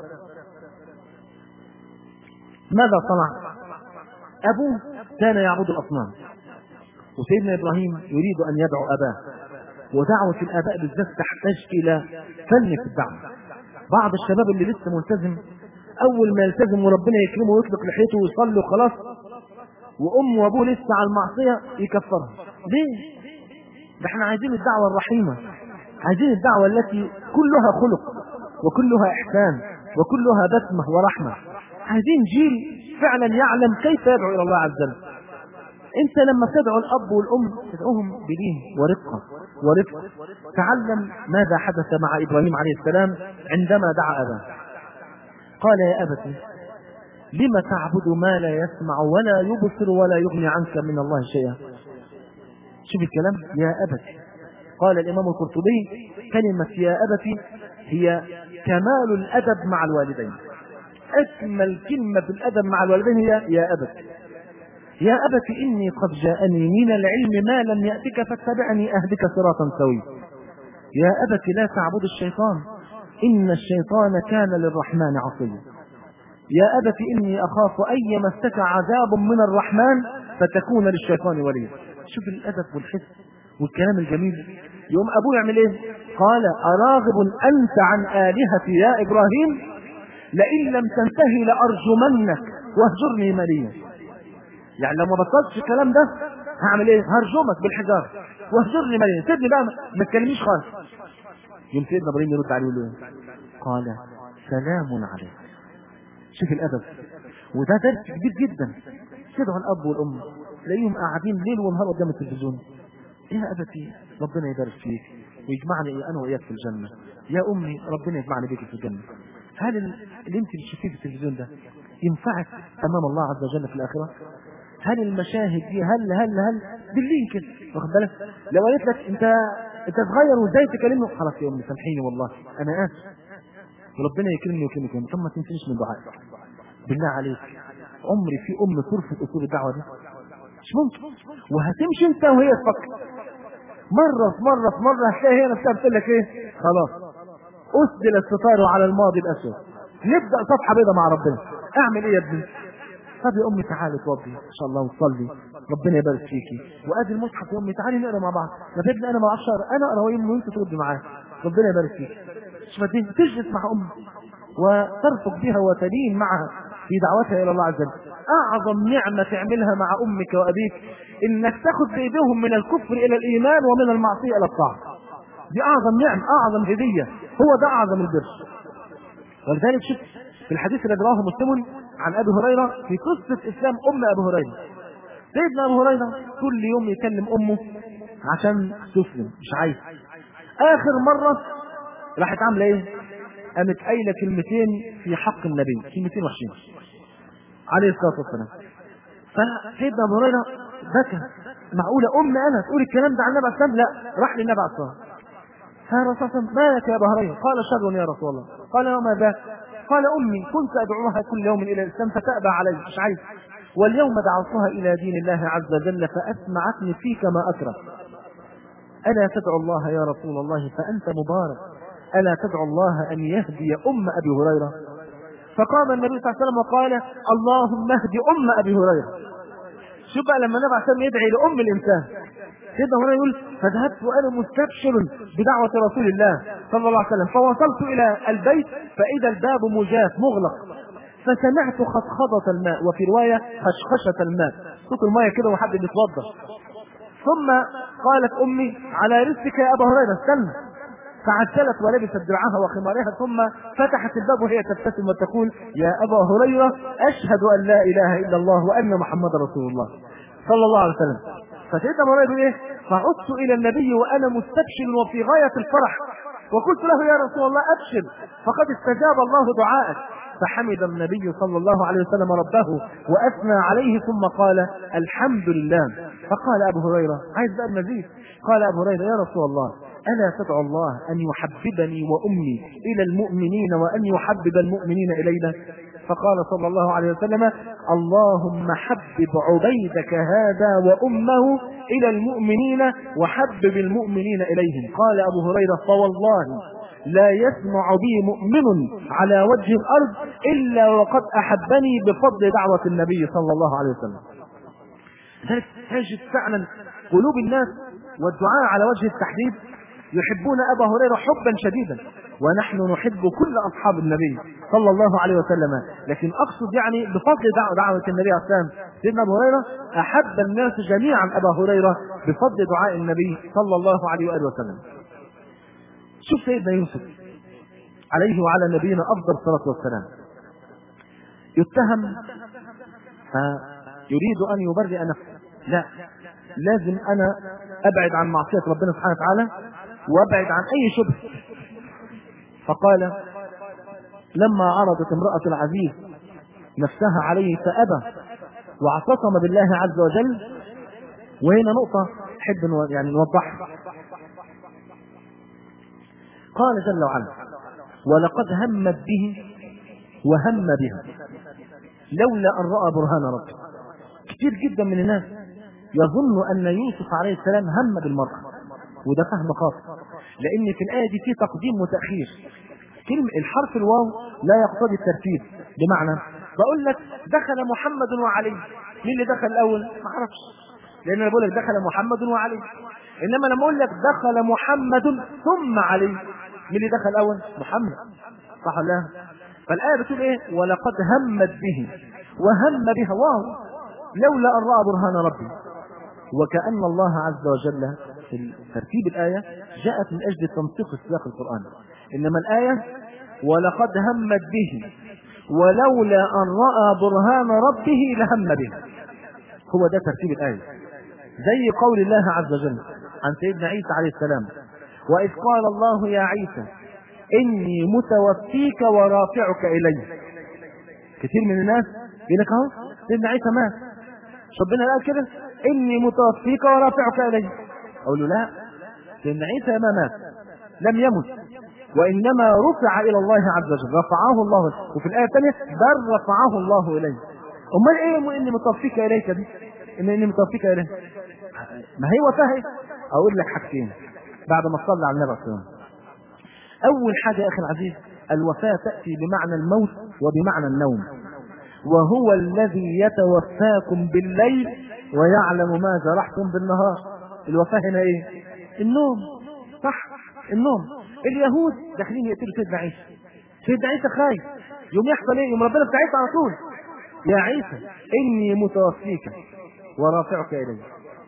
Speaker 1: ماذا صنع ابوه كان يعبد الاصنام وسيدنا ابراهيم يريد ان يدعو اباه ودعوه الاباء بالذات تحتاج الى فن في الدعوه بعض الشباب اللي لسه ملتزم اول ما يلتزم وربنا يكرمه ويطلق لحيته ويصلي وخلاص وامه وابوه لسه على المعصيه يكفرها ليه؟ ده احنا عايزين الدعوه الرحيمه عايزين الدعوه التي كلها خلق وكلها احسان وكلها بسمه ورحمه عايزين جيل فعلا يعلم كيف يدعو الى الله عز وجل انت لما تدعو الاب والام تدعوهم بدين ورقه ورفق تعلم ماذا حدث مع ابراهيم عليه السلام عندما دعا اباه قال يا ابت لم تعبد ما لا يسمع ولا يبصر ولا يغني عنك من الله شيئا شوف الكلام يا ابت قال الامام القرطبي كلمه يا ابت هي كمال الادب مع الوالدين اجمل كلمه في الادب مع الوالدين هي يا ابت يا أبت إني قد جاءني من العلم ما لم يأتك فاتبعني أهدك صراطا سويا يا أبت لا تعبد الشيطان إن الشيطان كان للرحمن عصيا يا أبت إني أخاف أن يمسك عذاب من الرحمن فتكون للشيطان وليا شوف الأدب والحس والكلام الجميل يوم أبوه يعمل إيه قال أراغب أنت عن آلهتي يا إبراهيم لئن لم تنتهي لأرجمنك واهجرني مليا يعني لو ما بطلتش الكلام ده هعمل ايه؟ هرجمك بالحجاره واهجرني مليا سيبني بقى ما تكلمنيش خالص يوم سيدنا ابراهيم يرد عليه يقول له قال سلام عليك شوف الادب وده درس كبير جدا تدعو الاب والام تلاقيهم قاعدين ليل ونهار قدام التلفزيون يا ابتي ربنا يبارك فيك ويجمعني انا واياك في الجنه يا امي ربنا يجمعني بيك في الجنه هل اللي انت بتشوفيه في التلفزيون ده ينفعك امام الله عز وجل في الاخره هل المشاهد دي هل هل هل بالليل كده واخد بالك لو قالت لك انت انت صغير وازاي تكلمني خلاص يا امي سامحيني والله انا اسف وربنا يكرمني ويكرمك يا ثم ما تنسينيش من دعائك بالله عليك عمري في ام ترفض اصول الدعوه دي مش ممكن وهتمشي انت وهي تفكر مره في مره في مره هتلاقي هي نفسها بتقول لك ايه خلاص اسدل الستار على الماضي الاسود نبدا صفحه بيضاء مع ربنا اعمل ايه يا ابني طب يا امي تعالي توضي ان شاء الله وتصلي ربنا يبارك فيكي وادي المصحف يا امي تعالي نقرا مع بعض ما تبني انا ما اعرفش اقرا انا اقرا ويمي وانت تردي معايا ربنا يبارك فيكي مش بدين تجلس مع امي وترفق بها وتلين معها في دعوتها الى الله عز وجل اعظم نعمه تعملها مع امك وابيك انك تاخذ بايديهم من الكفر الى الايمان ومن المعصيه الى الطاعه دي اعظم نعم اعظم هديه هو ده اعظم البر ولذلك شوف في الحديث الذي رواه مسلم عن ابي هريره في قصه اسلام ام ابي هريره سيدنا ابو هريره كل يوم يكلم امه عشان تسلم مش عايز اخر مره راحت عامله ايه؟ قامت قايله كلمتين في حق النبي كلمتين وحشين عليه الصلاه والسلام فسيدنا ابو هريره بكى معقوله ام انا تقول الكلام ده عن النبي عليه الصلاه والسلام لا راح للنبي عليه الصلاه والسلام فالرسول صلى الله عليه وسلم مالك يا ابا هريره قال شر يا رسول الله قال وما ذاك قال امي كنت ادعوها كل يوم الى الاسلام فتابى علي مش عايز واليوم دعوتها الى دين الله عز وجل فاسمعتني فيك ما اكره الا تدعو الله يا رسول الله فانت مبارك الا تدعو الله ان يهدي ام ابي هريره فقام النبي صلى الله عليه وسلم وقال اللهم اهد ام ابي هريره شوف بقى لما النبي عليه الصلاه والسلام يدعي لام الانسان سيدنا هريره يقول فذهبت وانا مستبشر بدعوه رسول الله صلى الله عليه وسلم فوصلت الى البيت فاذا الباب مجاف مغلق فسمعت خطخضة الماء وفي رواية خشخشة الماء صوت الماء كده وحد بيتوضا ثم قالت أمي على رزقك يا أبا هريرة استنى فعجلت ولبست درعها وخمارها ثم فتحت الباب وهي تبتسم وتقول يا أبا هريرة أشهد أن لا إله إلا الله وأن محمدا رسول الله صلى الله عليه وسلم فسيدنا ابو هريره ايه؟ فعدت الى النبي وانا مستبشر وفي غايه الفرح وقلت له يا رسول الله ابشر فقد استجاب الله دعاءك فحمد النبي صلى الله عليه وسلم ربه واثنى عليه ثم قال الحمد لله فقال ابو هريره عايز بقى المزيد قال ابو هريره يا رسول الله الا تدعو الله ان يحببني وامي الى المؤمنين وان يحبب المؤمنين الينا فقال صلى الله عليه وسلم اللهم حبب عبيدك هذا وامه الى المؤمنين وحبب المؤمنين اليهم قال ابو هريره فوالله لا يسمع بي مؤمن على وجه الارض الا وقد احبني بفضل دعوه النبي صلى الله عليه وسلم ذلك تجد فعلا قلوب الناس والدعاء على وجه التحديد يحبون ابا هريره حبا شديدا ونحن نحب كل اصحاب النبي صلى الله عليه وسلم لكن اقصد يعني بفضل دعوه, دعوة النبي عليه السلام سيدنا ابو هريره احب الناس جميعا ابا هريره بفضل دعاء النبي صلى الله عليه واله وسلم شوف سيدنا يوسف عليه وعلى نبينا افضل الصلاه والسلام يتهم فيريد ان يبرئ نفسه لا لازم انا ابعد عن معصيه ربنا سبحانه وتعالى وابعد عن اي شبه فقال لما عرضت امراه العزيز نفسها عليه فابى واعتصم بالله عز وجل وهنا نقطه نحب يعني نوضحها قال جل وعلا ولقد همت به وهم بها لولا ان راى برهان ربه كثير جدا من الناس يظن ان يوسف عليه السلام هم بالمراه وده فهم خاطئ لان في الايه دي في تقديم وتاخير كلمه الحرف الواو لا يقتضي الترتيب بمعنى بقول لك دخل محمد وعلي مين اللي دخل الاول ما اعرفش لان انا بقول لك دخل محمد وعلي انما لما اقول لك دخل محمد ثم علي مين اللي دخل الاول محمد صح ولا لا فالايه بتقول ايه ولقد همت به وهم بها واو لولا ان راى برهان ربي وكأن الله عز وجل في ترتيب الآية جاءت من أجل تنسيق سياق القرآن إنما الآية ولقد همت به ولولا أن رأى برهان ربه لهم به هو ده ترتيب الآية زي قول الله عز وجل عن سيدنا عيسى عليه السلام وإذ قال الله يا عيسى إني متوفيك ورافعك إلي كثير من الناس يقول لك أهو سيدنا عيسى مات ربنا قال كده إني متوفيك ورافعك إلي أقول له لا سيدنا عيسى ما مات لم يمت وإنما رفع إلى الله عز وجل رفعه الله وفي الآية الثانية بل رفعه الله إليه أمال إيه إني متوفيك إليك دي إن إني متوفيك إليه ما هي وفاه أقول لك حاجتين بعد ما صلى على النبي صلى الله عليه وسلم أول حاجة يا أخي العزيز الوفاة تأتي بمعنى الموت وبمعنى النوم وهو الذي يتوفاكم بالليل ويعلم ما جرحتم بالنهار الوفاة هنا ايه النوم صح النوم اليهود داخلين يقتلوا سيدنا عيسى سيدنا عيسى خايف يوم يحصل ايه يوم ربنا بتاع عيسى على طول يا عيسى اني متوفيك ورافعك الي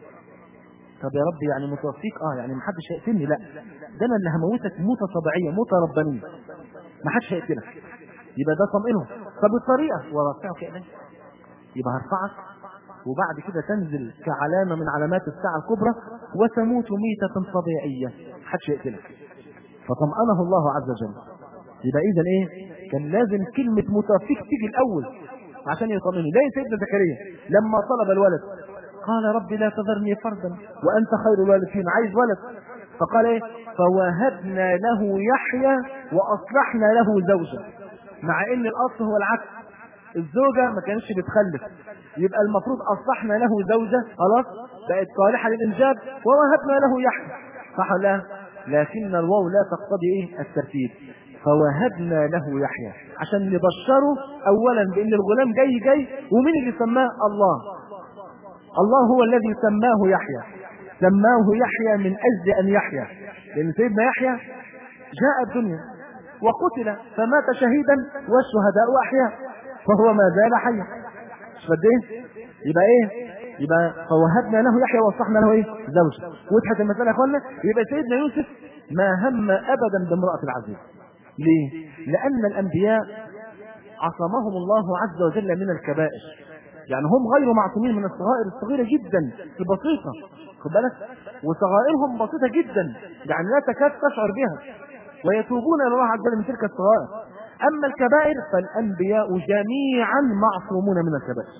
Speaker 1: طب يا رب يعني متوفيك اه يعني ما حدش هيقتلني لا ده انا اللي هموتك موته طبيعيه موته ربانيه ما حدش هيقتلك يبقى ده طمئنه طب الطريقه ورافعك الي يبقى هرفعك وبعد كده تنزل كعلامه من علامات الساعه الكبرى وتموت ميته طبيعيه حدش يقتلك فطمأنه الله عز وجل يبقى اذا ايه كان لازم كلمه متوفيك تيجي الاول عشان يطمنه ليه سيدنا زكريا لما طلب الولد قال ربي لا تذرني فردا وانت خير الوالدين عايز ولد فقال ايه فوهبنا له يحيى واصلحنا له زوجه مع ان الاصل هو العكس الزوجه ما كانتش بتخلف يبقى المفروض اصلحنا له زوجه خلاص بقت صالحه للانجاب ووهبنا له يحيى صح ولا لا؟ لكن الواو لا تقتضي ايه الترتيب فوهبنا له يحيى عشان نبشره اولا بان الغلام جاي جاي ومين اللي سماه الله الله هو الذي سماه يحيى سماه يحيى من اجل ان يحيى لان سيدنا يحيى جاء الدنيا وقتل فمات شهيدا والشهداء احياء فهو ما زال حيا مش قد ايه يبقى ايه يبقى فوهبنا له يحيى وصحنا له ايه زوجه وضحت المساله يا اخوانا يبقى سيدنا يوسف ما هم ابدا بامراه العزيز ليه لان الانبياء عصمهم الله عز وجل من الكبائر يعني هم غير معصومين من الصغائر الصغيره جدا البسيطه خد بالك وصغائرهم بسيطه جدا يعني لا تكاد تشعر بها ويتوبون الى الله عز وجل من تلك الصغائر اما الكبائر فالانبياء جميعا معصومون من الكبائر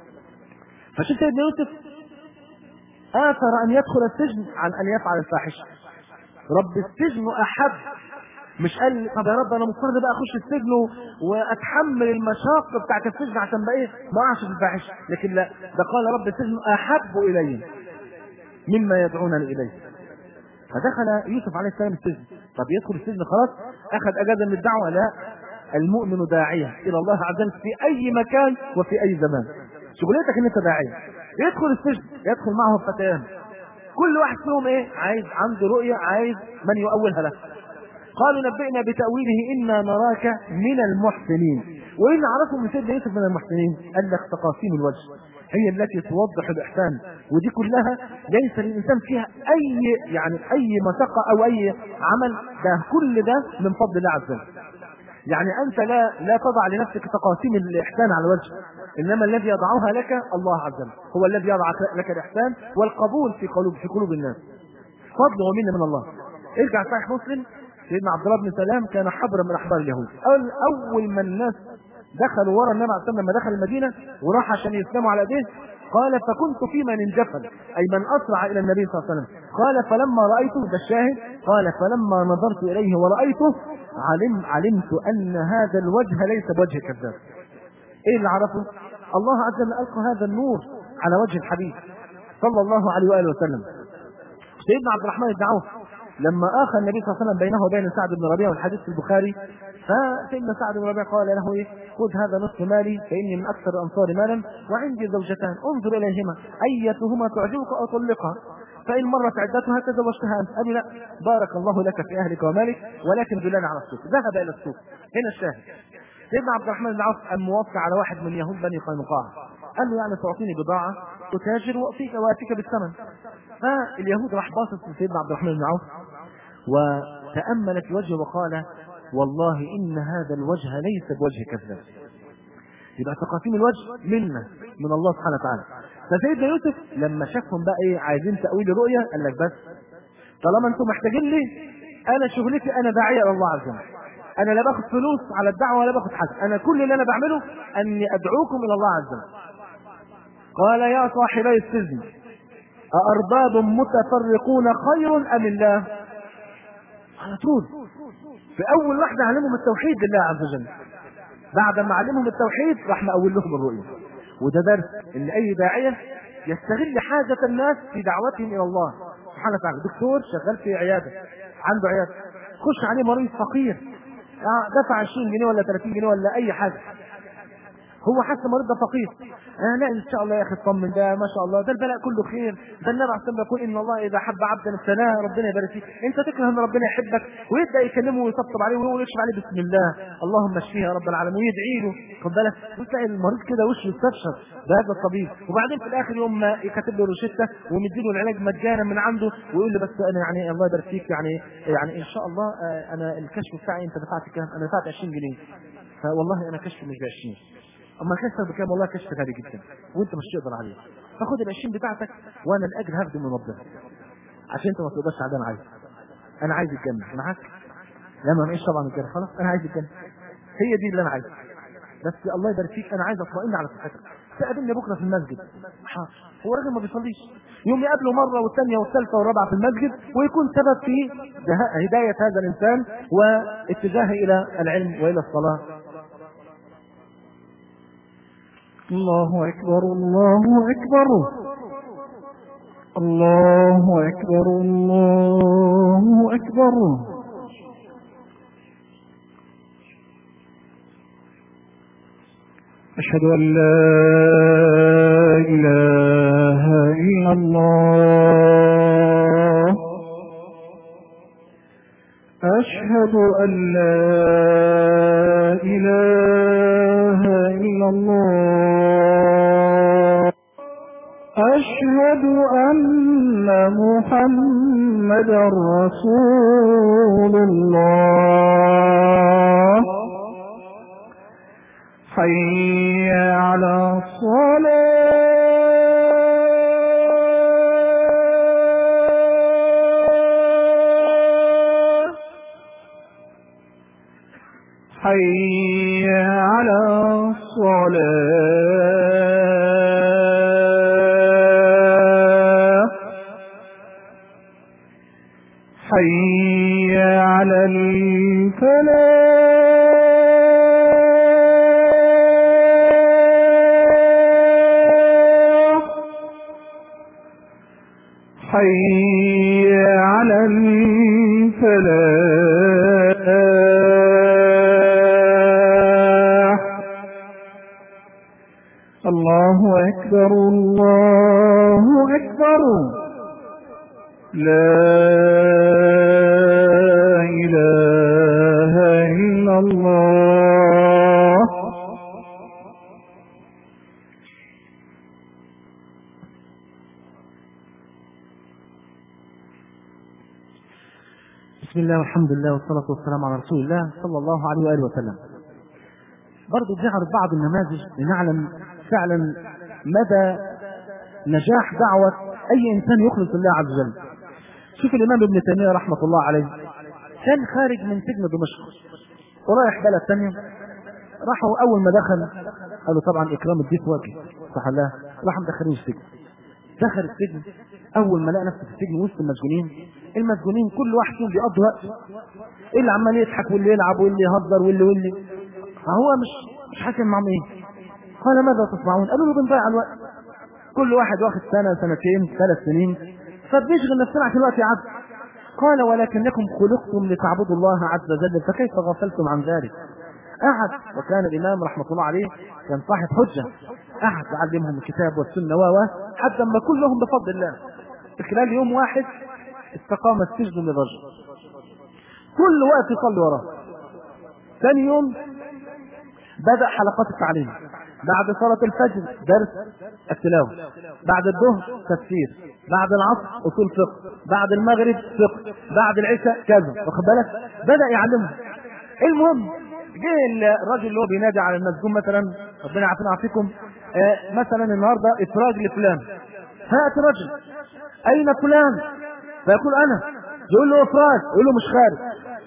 Speaker 1: فشوف سيدنا يوسف آثر أن يدخل السجن عن أن يفعل الفاحشة رب السجن أحب مش قال طب يا رب انا مضطر بقى اخش السجن واتحمل المشاق بتاعت السجن عشان بقى ايه ما اقعش في الفاحشه لكن لا ده قال رب السجن احب الي مما يدعونني اليه فدخل يوسف عليه السلام السجن طب يدخل السجن خلاص اخذ اجازه من الدعوه لا المؤمن داعيه الى الله عز وجل في اي مكان وفي اي زمان شغلتك ان انت داعيه يدخل السجن يدخل معه فتيان كل واحد فيهم ايه عايز عنده رؤيه عايز من يؤولها له قالوا نبئنا بتأويله إنا نراك من المحسنين وإن عرفوا من سيدنا يوسف من المحسنين قال لك تقاسيم الوجه هي التي توضح الإحسان ودي كلها ليس للإنسان فيها أي يعني أي مشقة أو أي عمل ده كل ده من فضل الله عز وجل يعني أنت لا لا تضع لنفسك تقاسيم الإحسان على الوجه إنما الذي يضعها لك الله عز وجل هو الذي يضع لك الإحسان والقبول في قلوب في قلوب الناس فضل ومنه من الله ارجع صحيح مسلم سيدنا عبد الله بن سلام كان حبرا من احبار اليهود اول اول ما الناس دخلوا ورا النبي عليه الصلاه لما دخل المدينه وراح عشان يسلموا على ايديه قال فكنت في من انجفل اي من اسرع الى النبي صلى الله عليه وسلم قال فلما رايته ده الشاهد قال فلما نظرت اليه ورايته علم علمت ان هذا الوجه ليس بوجه كذاب ايه اللي عرفه الله عز وجل القى هذا النور على وجه الحبيب صلى الله عليه واله وسلم سيدنا عبد الرحمن بن عوف لما اخى النبي صلى الله عليه وسلم بينه وبين سعد بن ربيعه والحديث في البخاري فسيدنا سعد بن ربيعه قال له ايه خذ هذا نصف مالي فاني من اكثر الانصار مالا وعندي زوجتان انظر اليهما ايتهما تعجبك او طلقها فان مرت عدتها تزوجتها انت قال لا بارك الله لك في اهلك ومالك ولكن دلني على السوق ذهب الى السوق هنا الشاهد سيدنا عبد الرحمن بن عوف قام موقع على واحد من يهود بني قينقاع قال له يعني تعطيني بضاعه تتاجر واتيك واتيك بالثمن فاليهود راح باصص لسيدنا عبد الرحمن بن عوف وتامل في وجهه وقال والله ان هذا الوجه ليس بوجه كذاب يبقى تقاسيم الوجه منا من الله سبحانه وتعالى فسيدنا يوسف لما شافهم بقى ايه عايزين تاويل الرؤيا قال لك بس طالما انتم محتاجين لي انا شغلتي انا داعيه الى الله عز وجل انا لا باخد فلوس على الدعوه ولا باخد حاجه انا كل اللي انا بعمله اني ادعوكم الى الله عز وجل قال يا صاحبي السجن أأرباب متفرقون خير أم الله؟ على طول في أول واحدة علمهم التوحيد لله عز وجل بعد ما علمهم التوحيد راح مقول لهم الرؤية وده درس إن أي داعية يستغل حاجة الناس في دعوتهم إلى الله سبحانه وتعالى دكتور شغال في عيادة عنده عيادة خش عليه مريض فقير دفع 20 جنيه ولا 30 جنيه ولا أي حاجة هو حاسس المريض ده فقير آه لا ان شاء الله يا اخي اطمن ده ما شاء الله ده البلاء كله خير ده النبي عليه الصلاه يقول ان الله اذا حب عبدا ابتلاه ربنا يبارك فيك انت تكره ان ربنا يحبك ويبدا يكلمه ويطبطب عليه ويقول يكشف عليه بسم الله اللهم اشفيه يا رب العالمين ويدعي له خد بالك وتلاقي المريض كده وشه يستبشر بهذا الطبيب وبعدين في الاخر يوم ما يكتب له روشته ومديله العلاج مجانا من عنده ويقول له بس انا يعني الله يبارك فيك يعني يعني ان شاء الله انا الكشف بتاعي انت دفعت كام؟ انا دفعت 20 جنيه فوالله انا كشف مش ب 20 اما كشف بكام والله كشف غالي جدا وانت مش تقدر عليه فخد ال 20 بتاعتك وانا الاجر هاخده من ربنا عشان انت ما تقدرش على انا عايز انا عايز الجنه معاك لا ما معيش طبعا الجنه خلاص انا عايز الجنه هي دي اللي انا عايزها بس الله يبارك فيك انا عايز اطمئن على صحتك تقابلني بكره في المسجد حاضر هو راجل ما بيصليش يوم يقابله مره والثانيه والثالثه والرابعه في المسجد ويكون سبب في هدايه هذا الانسان واتجاهه الى العلم والى الصلاه
Speaker 2: الله أكبر الله أكبر الله أكبر الله أكبر أشهد أن لا إله إلا الله أشهد أن لا إله إلا الله أشهد أن محمدا رسول الله حي على الصلاة حي على الصلاة حي على الفلاح حي على الفلاح الله أكبر الله أكبر لا إله إلا الله
Speaker 1: بسم الله والحمد لله والصلاة والسلام على رسول الله صلى الله عليه وآله وسلم برضو بنعرض بعض النماذج لنعلم فعلا مدى نجاح دعوة أي إنسان يخلص الله عز وجل شوف الإمام ابن تيمية رحمة الله عليه كان خارج من سجن دمشق ورايح بلد ثانية راحوا أول ما دخل قالوا طبعا إكرام الضيف واجب صح الله راح مدخلين السجن دخل السجن اول ما لقى نفسه في السجن وسط المسجونين المسجونين كل واحد فيهم بيقضي وقت اللي عمال يضحك واللي يلعب واللي يهزر واللي واللي فهو مش مش حاسس معاهم ايه قال ماذا تصنعون قالوا له بنضيع الوقت كل واحد واخد سنه سنتين ثلاث سنين فبنشغل نفسنا عشان الوقت يعدي قال ولكنكم خلقتم لتعبدوا الله عز وجل فكيف غفلتم عن ذلك قعد وكان الامام رحمه الله عليه كان صاحب حجه قعد يعلمهم الكتاب والسنه و حتى ما كلهم بفضل الله في خلال يوم واحد استقام السجن للرجل كل وقت يصلي وراه ثاني يوم بدأ حلقات التعليم بعد صلاة الفجر درس التلاوة بعد الظهر تفسير بعد العصر أصول فقه بعد المغرب فقه بعد العشاء كذا واخد بالك بدأ يعلمهم المهم جه الراجل اللي هو بينادي على المسجون مثلا ربنا يعافينا ويعافيكم آه مثلا النهارده افراج لفلان فياتي رجل اين فلان فيقول انا يقول له افراج يقول له مش خارج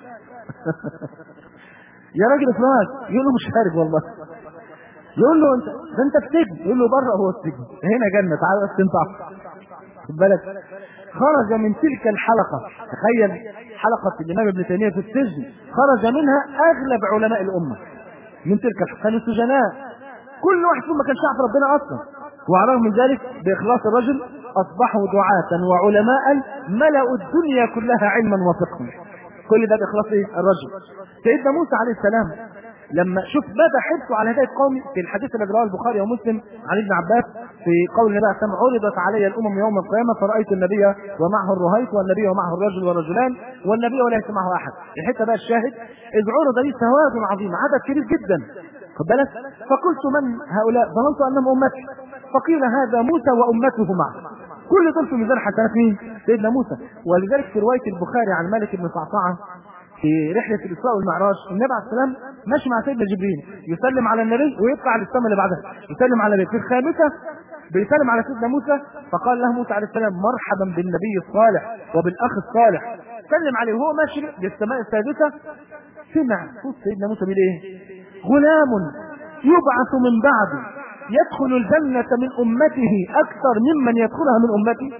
Speaker 1: يا راجل افراج يقول له مش خارج والله يقول له انت ده انت في سجن يقول له بره هو السجن هنا جنه تعال بس انت خد بالك خرج من تلك الحلقه تخيل حلقه الامام ابن تيميه في السجن خرج منها اغلب علماء الامه من تلك الحلقه كانوا سجناء كل واحد فيهم ما كانش يعرف ربنا اصلا وعلى الرغم من ذلك باخلاص الرجل اصبحوا دعاة وعلماء ملأوا الدنيا كلها علما وفقها كل ده باخلاص ايه الرجل سيدنا موسى عليه السلام لما شوف مدى حرصه على هدايه قومي في الحديث الذي رواه البخاري ومسلم عن ابن عباس في قول النبي عليه السلام عرضت علي الامم يوم القيامه فرايت النبي ومعه الرهيط والنبي ومعه الرجل والرجلان والنبي وليس معه احد الحته بقى الشاهد اذ عرض لي سواد عظيم عدد كبير جدا خد بالك فقلت من هؤلاء ظننت انهم امتي فقيل هذا موسى وامته معه كل دول في ميزان حسنات مين؟ سيدنا موسى ولذلك في روايه البخاري عن مالك بن صعصعه في رحلة الإسراء والمعراج النبي عليه السلام ماشي مع سيدنا جبريل يسلم على النبي ويطلع للسماء اللي بعدها يسلم على النبي في الخامسة بيسلم على سيدنا موسى فقال له موسى عليه السلام مرحبا بالنبي الصالح وبالأخ الصالح سلم عليه وهو ماشي للسماء السادسة سمع صوت سيدنا موسى بيقول ايه؟ غلام يبعث من بعده يدخل الجنة من أمته أكثر ممن يدخلها من أمته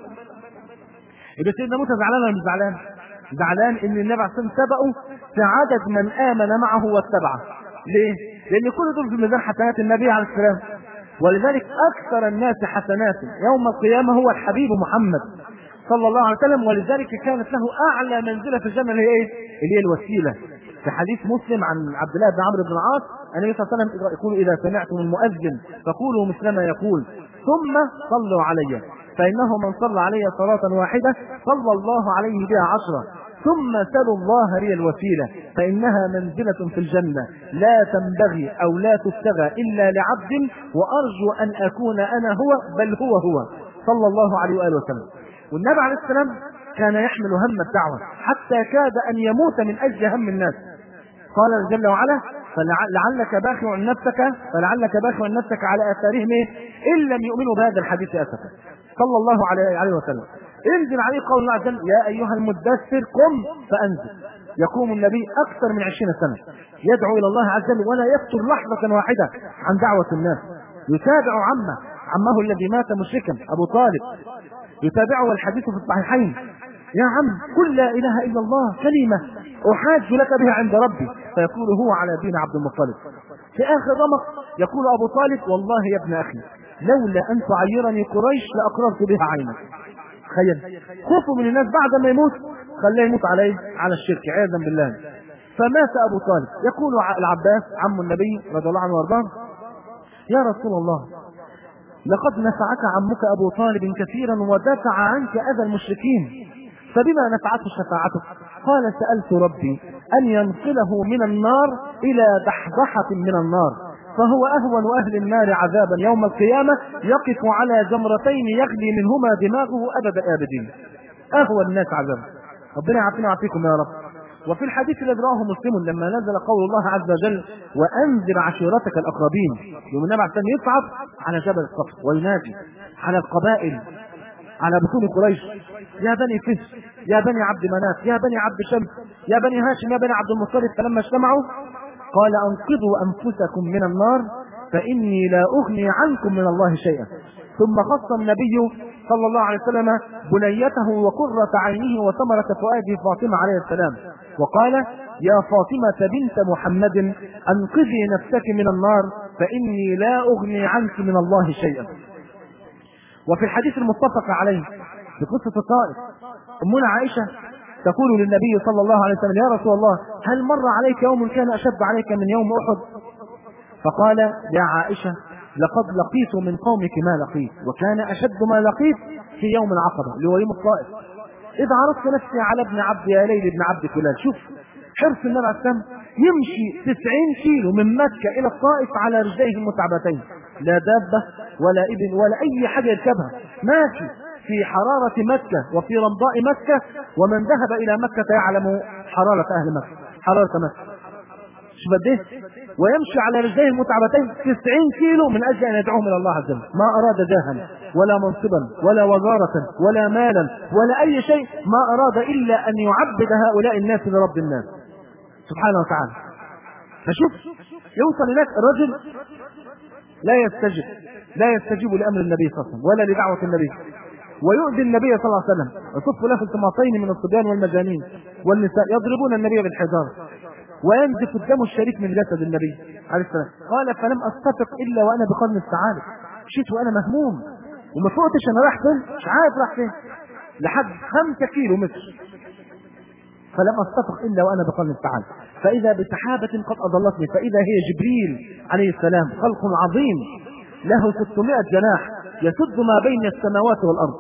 Speaker 1: يبقى سيدنا موسى زعلان ولا مش زعلان؟ زعلان ان النبي عليه الصلاه والسلام سبقه في عدد من امن معه واتبعه. ليه؟ لان كل دول في ميزان حسنات النبي عليه السلام. ولذلك اكثر الناس حسنات يوم القيامه هو الحبيب محمد صلى الله عليه وسلم ولذلك كانت له اعلى منزله في الجنه اللي هي ايه؟ اللي هي الوسيله. في حديث مسلم عن عبد الله بن عمرو بن العاص النبي صلى الله عليه وسلم يقول اذا سمعتم المؤذن فقولوا مثل ما يقول ثم صلوا علي فإنه من صلى علي صلاة واحدة صلى الله عليه بها عشرة ثم سلوا الله لي الوسيلة فإنها منزلة في الجنة لا تنبغي أو لا تبتغى إلا لعبد وأرجو أن أكون أنا هو بل هو هو صلى الله عليه وآله وسلم والنبي عليه السلام كان يحمل هم الدعوة حتى كاد أن يموت من أجل هم الناس قال جل وعلا فلعلك باخع نفسك فلعلك باخع نفسك على اثارهم ان لم يؤمنوا بهذا الحديث اسفا صلى الله عليه عليه وسلم انزل عليه قول الله عز وجل يا ايها المدثر قم فانزل يقوم النبي اكثر من عشرين سنه يدعو الى الله عز وجل ولا يفتر لحظه واحده عن دعوه الناس يتابع عمه عمه الذي مات مشركا ابو طالب يتابعه والحديث في الصحيحين يا عم قل لا اله الا الله كلمه احاج لك بها عند ربي فيقول هو على دين عبد المطلب في اخر رمق يقول ابو طالب والله يا ابن اخي لولا ان تعيرني قريش لاقررت بها عينك تخيل خوفه من الناس بعد ما يموت خلاه يموت عليه على الشرك عياذا بالله فمات ابو طالب يقول العباس عم النبي رضي الله عنه وارضاه يا رسول الله لقد نفعك عمك ابو طالب كثيرا ودفع عنك اذى المشركين فبما نفعته شفاعته قال سألت ربي أن ينقله من النار إلى دحضحة من النار فهو أهون أهل النار عذابا يوم القيامة يقف على جمرتين يغلي منهما دماغه أبد الآبدين أهون الناس عذابا ربنا يعافينا ويعافيكم يا رب وفي الحديث الذي رواه مسلم لما نزل قول الله عز وجل وانذر عشيرتك الاقربين يوم النبي عليه الصلاه يصعد على جبل الصف وينادي على القبائل على بطون قريش يا بني فس يا بني عبد مناف يا بني عبد شمس يا بني هاشم يا بني عبد المطلب فلما اجتمعوا قال انقذوا انفسكم من النار فاني لا اغني عنكم من الله شيئا ثم خص النبي صلى الله عليه وسلم بنيته وقرة عينه وثمرة فؤاده فاطمة عليه السلام وقال يا فاطمة بنت محمد أنقذي نفسك من النار فإني لا أغني عنك من الله شيئا وفي الحديث المتفق عليه في قصة الطائف أمنا عائشة تقول للنبي صلى الله عليه وسلم يا رسول الله هل مر عليك يوم كان أشد عليك من يوم أحد فقال يا عائشة لقد لقيت من قومك ما لقيت وكان أشد ما لقيت في يوم العقبة اللي هو يوم الطائف إذا عرضت نفسي على ابن عبد يا ليل ابن عبد فلان شوف حرص النبي عليه السلام يمشي 90 كيلو من مكة إلى الطائف على رجليه المتعبتين لا دابة ولا ابن ولا أي حاجة يركبها ماشي في حرارة مكة وفي رمضاء مكة ومن ذهب إلى مكة يعلم حرارة أهل مكة حرارة مكة شوف قد ايه ويمشي على رجليه المتعبتين 90 كيلو من اجل ان يدعوهم الى الله عز وجل ما اراد جاها ولا منصبا ولا وزاره ولا مالا ولا اي شيء ما اراد الا ان يعبد هؤلاء الناس لرب الناس سبحانه وتعالى فشوف يوصل هناك الرجل لا يستجب لا يستجيب لامر النبي صلى الله عليه وسلم ولا لدعوه النبي ويؤذي النبي صلى الله عليه وسلم يصف له التماطين من الصبيان والمجانين والنساء يضربون النبي بالحجاره وينزف الدم الشريف من جسد النبي عليه السلام قال فلم استفق الا وانا بقرن السعاده مشيت وانا مهموم وما فقتش انا رايح فين مش عارف رايح فين لحد خمسة كيلو متر فلم استفق الا وانا بقرن السعاده فاذا بسحابه قد اضلتني فاذا هي جبريل عليه السلام خلق عظيم له 600 جناح يسد ما بين السماوات والارض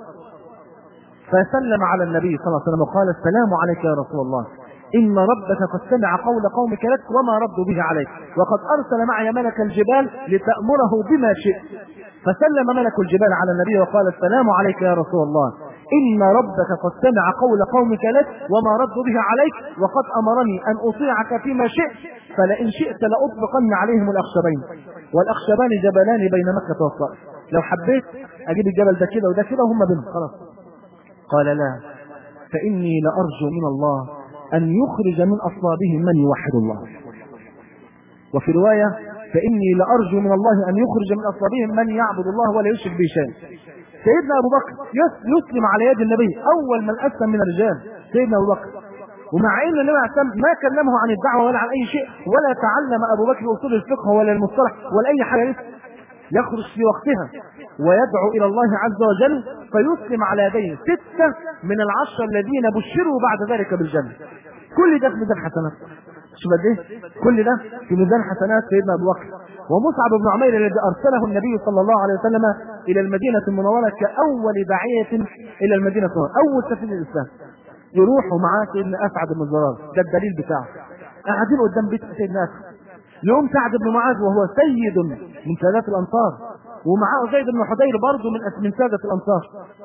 Speaker 1: فسلم على النبي صلى الله عليه وسلم وقال السلام عليك يا رسول الله إن ربك قد سمع قول قومك لك وما ردوا به عليك وقد أرسل معي ملك الجبال لتأمره بما شئت فسلم ملك الجبال على النبي وقال السلام عليك يا رسول الله إن ربك قد سمع قول قومك لك وما ردوا به عليك وقد أمرني أن أطيعك فيما شئت فلئن شئت لأطلقن عليهم الأخشبين والأخشبان جبلان بين مكة والطائف لو حبيت أجيب الجبل ده كده وده كده وهم بينهم خلاص قال لا فإني لأرجو من الله أن يخرج من أصلابهم من يوحد الله وفي رواية فإني لأرجو من الله أن يخرج من أصلابهم من يعبد الله ولا يشرك به شيئا سيدنا أبو بكر يس- يسلم على يد النبي أول من أسلم من الرجال سيدنا أبو بكر ومع ان النبي عليه الصلاه والسلام ما كلمه عن الدعوه ولا عن اي شيء ولا تعلم ابو بكر اصول الفقه ولا المصطلح ولا اي حاجه لسه يخرج في وقتها ويدعو الى الله عز وجل فيسلم على يديه سته من العشره الذين بشروا بعد ذلك بالجنه كل ده في ميزان حسنات شوف قد ايه كل ده في ميزان حسنات سيدنا ابو بكر ومصعب بن عمير الذي ارسله النبي صلى الله عليه وسلم الى المدينه المنوره كاول داعيه الى المدينه المنوره اول سفير الاسلام يروحوا معاه سيدنا اسعد بن زرار ده الدليل بتاعه قاعدين قدام بيت سيدنا اسعد يوم سعد بن معاذ وهو سيد من سادات الانصار ومعاه زيد بن حضير برضه من أس- من ساده الانصار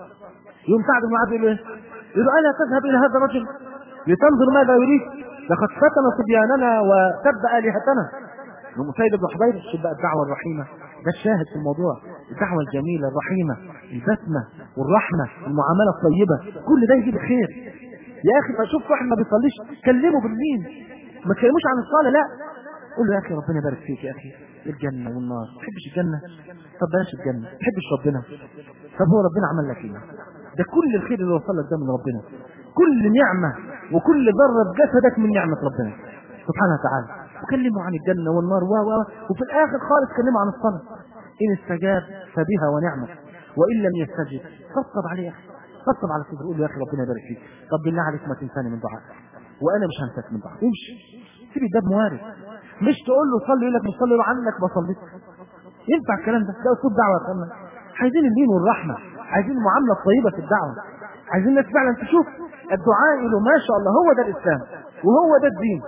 Speaker 1: يوم سعد بن معاذ يقول ايه؟ يقول الا تذهب الى هذا الرجل لتنظر ماذا يريد لقد فتن صبياننا وسب الهتنا يوم سيد بن حضير شوف بقى الدعوه الرحيمه ده الشاهد في الموضوع الدعوه الجميله الرحيمه البسمه والرحمه المعامله الطيبه كل ده يجيب خير يا اخي ما شوف واحد ما بيصليش كلمه باللين ما تكلموش عن الصلاه لا قول له يا اخي ربنا يبارك فيك يا اخي الجنه والنار ما تحبش الجنه طب بلاش الجنه ما تحبش ربنا طب هو ربنا عمل لك ايه ده كل الخير اللي وصل لك ده من ربنا كل نعمه وكل ذره بجسدك من نعمه ربنا سبحانه وتعالى وكلمه عن الجنه والنار و و وفي الاخر خالص كلمه عن الصلاه ان استجاب فبها ونعمه وان لم يستجب طبطب عليه يا اخي طبطب على صدره قول له يا اخي ربنا يبارك فيك طب بالله عليك ما تنساني من دعائك وانا مش هنساك من دعائك امشي سيب الباب موارد مش تقول له صلي يقول لك مش صلي له عنك ما صليت ينفع الكلام ده ده اسلوب دعوه يا اخوانا عايزين اللين والرحمه عايزين المعامله الطيبه في الدعوه عايزين الناس فعلا تشوف الدعاء له ما شاء الله هو ده الاسلام وهو ده الدين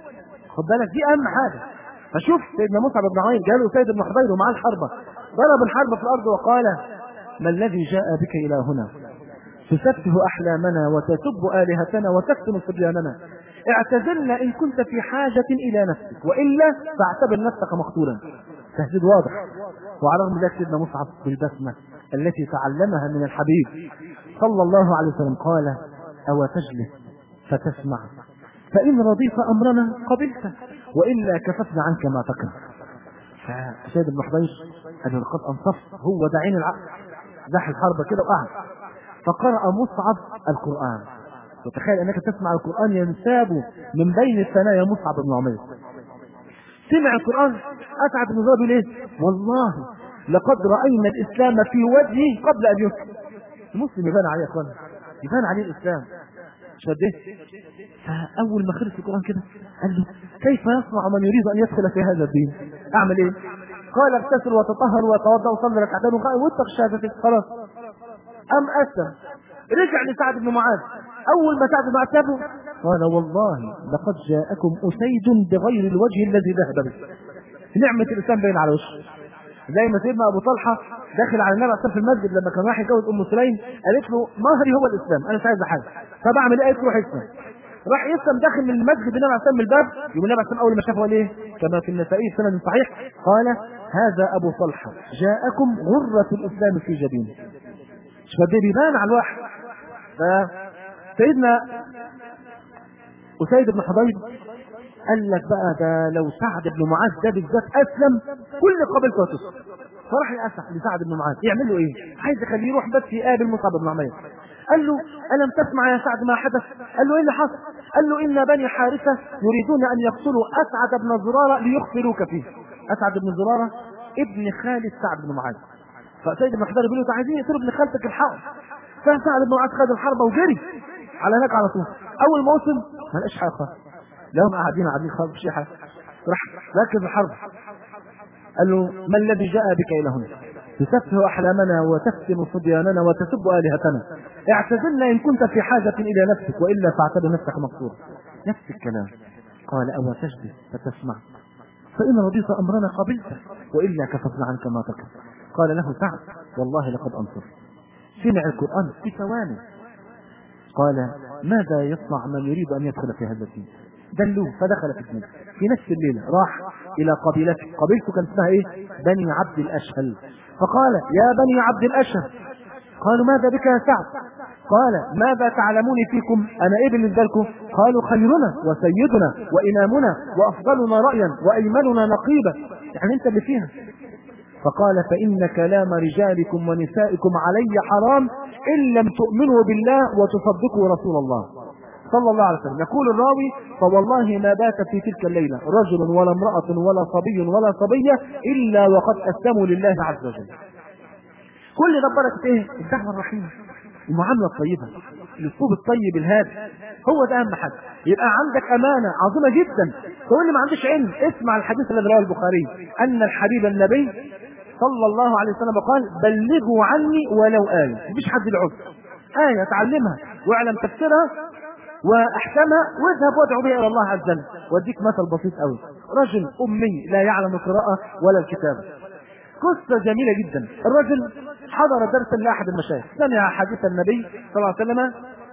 Speaker 1: خد بالك دي اهم حاجه فشوف سيدنا مصعب بن عمير جاله سيد بن حضير ومعاه الحربه ضرب الحربه في الارض وقال ما الذي جاء بك الى هنا تسفه احلامنا وتسب الهتنا وتفتن صبياننا اعتزلنا ان كنت في حاجه الى نفسك والا فاعتبر نفسك مقتولا تهديد واضح وعلى رغم ذلك سيدنا مصعب بالبسمه التي تعلمها من الحبيب صلى الله عليه وسلم قال او تجلس فتسمع فإن رضيت أمرنا قبلت وإلا كففنا عنك ما تكره فسيد بن حضير قال له لقد أنصفت هو ده عين العقل زاح الحرب كده وقعد فقرأ مصعب القرآن وتخيل أنك تسمع القرآن ينساب من بين الثنايا مصعب بن عمير سمع القرآن أسعد بن زرار ليه والله لقد رأينا الإسلام في وجهه قبل أن يسلم المسلم يبان عليه يا أخوانا يبان عليه الإسلام مش قد ايه؟ فاول ما خلص القران كده قال له كيف يصنع من يريد ان يدخل في هذا الدين؟ اعمل ايه؟ قال اغتسل وتطهر وتوضا وصلي ركعتين واتق الشهادتين خلاص ام اسلم رجع لسعد بن معاذ اول ما سعد بن معاذ سابه قال والله لقد جاءكم اسيد بغير الوجه الذي ذهب به نعمه الاسلام باين على وشه زي ما سيدنا ابو طلحه داخل على النبي عليه في المسجد لما كان رايح يتجوز ام سليم قالت له مهري هو الاسلام انا مش عايز حاجه طب اعمل ايه؟ روح اسلم راح يسلم داخل من المسجد النبي عليه من الباب يقول النبي عليه اول ما شافه قال ايه؟ كما في النسائي في سند صحيح قال هذا ابو طلحه جاءكم غره الاسلام في جبينه فده بيبان على الواحد فسيدنا أسيد بن حضير قال لك بقى ده لو سعد بن معاذ ده بالذات اسلم كل قبيلته هتسلم فراح يأسح لسعد بن معاذ يعمل له ايه؟ عايز يخليه يروح بس يقابل مصعب بن عمير قال له ألم تسمع يا سعد ما حدث؟ قال له إيه اللي حصل؟ قال له إن بني حارثة يريدون أن يقتلوا أسعد بن زرارة ليخفروك فيه. أسعد بن زرارة ابن خالد سعد بن معاذ. فسيد بن حضير بيقول له عايزين يقتلوا ابن خالتك الحرب. فسعد بن معاذ خد الحربة وجري على هناك على طول. أول ما وصل ما لقاش حاجة خالص. لهم قاعدين قاعدين خالص مش حاجة. راح ركز الحرب. قال له ما الذي جاء بك إلى هنا؟ تسفه أحلامنا وتفتن صبياننا وتسب آلهتنا اعتزلنا إن كنت في حاجة إلى نفسك وإلا فاعتبر نفسك مقصورا نفس الكلام قال أو تجلس فتسمع فإن رضيت أمرنا قبلت وإلا كففنا عنك ما تكره قال له سعد والله لقد أنصر سمع القرآن في ثواني قال ماذا يصنع من يريد أن يدخل في هذا الدين دلوه فدخل في الدين في نفس الليلة راح إلى قبيلته قبيلته كان اسمها إيه بني عبد الأشهل فقال يا بني عبد الأشهل قالوا ماذا بك يا سعد قال ماذا تعلمون فيكم أنا إيه بالنسبة لكم قالوا خيرنا وسيدنا وإمامنا وأفضلنا رأيا وأيمننا نقيبا يعني انت اللي فيها فقال فإن كلام رجالكم ونسائكم علي حرام إن لم تؤمنوا بالله وتصدقوا رسول الله صلى الله عليه وسلم يقول الراوي فوالله ما بات في تلك الليلة رجل ولا امرأة ولا صبي ولا صبية إلا وقد أسلموا لله عز وجل كل ده بركة ايه الدعوة الرحيمة المعاملة الطيبة الاسلوب الطيب الهادي هو ده اهم حاجة يبقى عندك امانة عظيمة جدا تقول لي ما عنديش علم اسمع الحديث الذي رواه البخاري ان الحبيب النبي صلى الله عليه وسلم قال بلغوا عني ولو آية مفيش حد له عذر آية تعلمها واعلم تفسيرها واحكمها واذهب وادعو بها الى الله عز وجل واديك مثل بسيط قوي رجل امي لا يعلم القراءة ولا الكتابة قصة جميلة جدا الرجل حضر درسا لأحد المشايخ سمع حديث النبي صلى الله عليه وسلم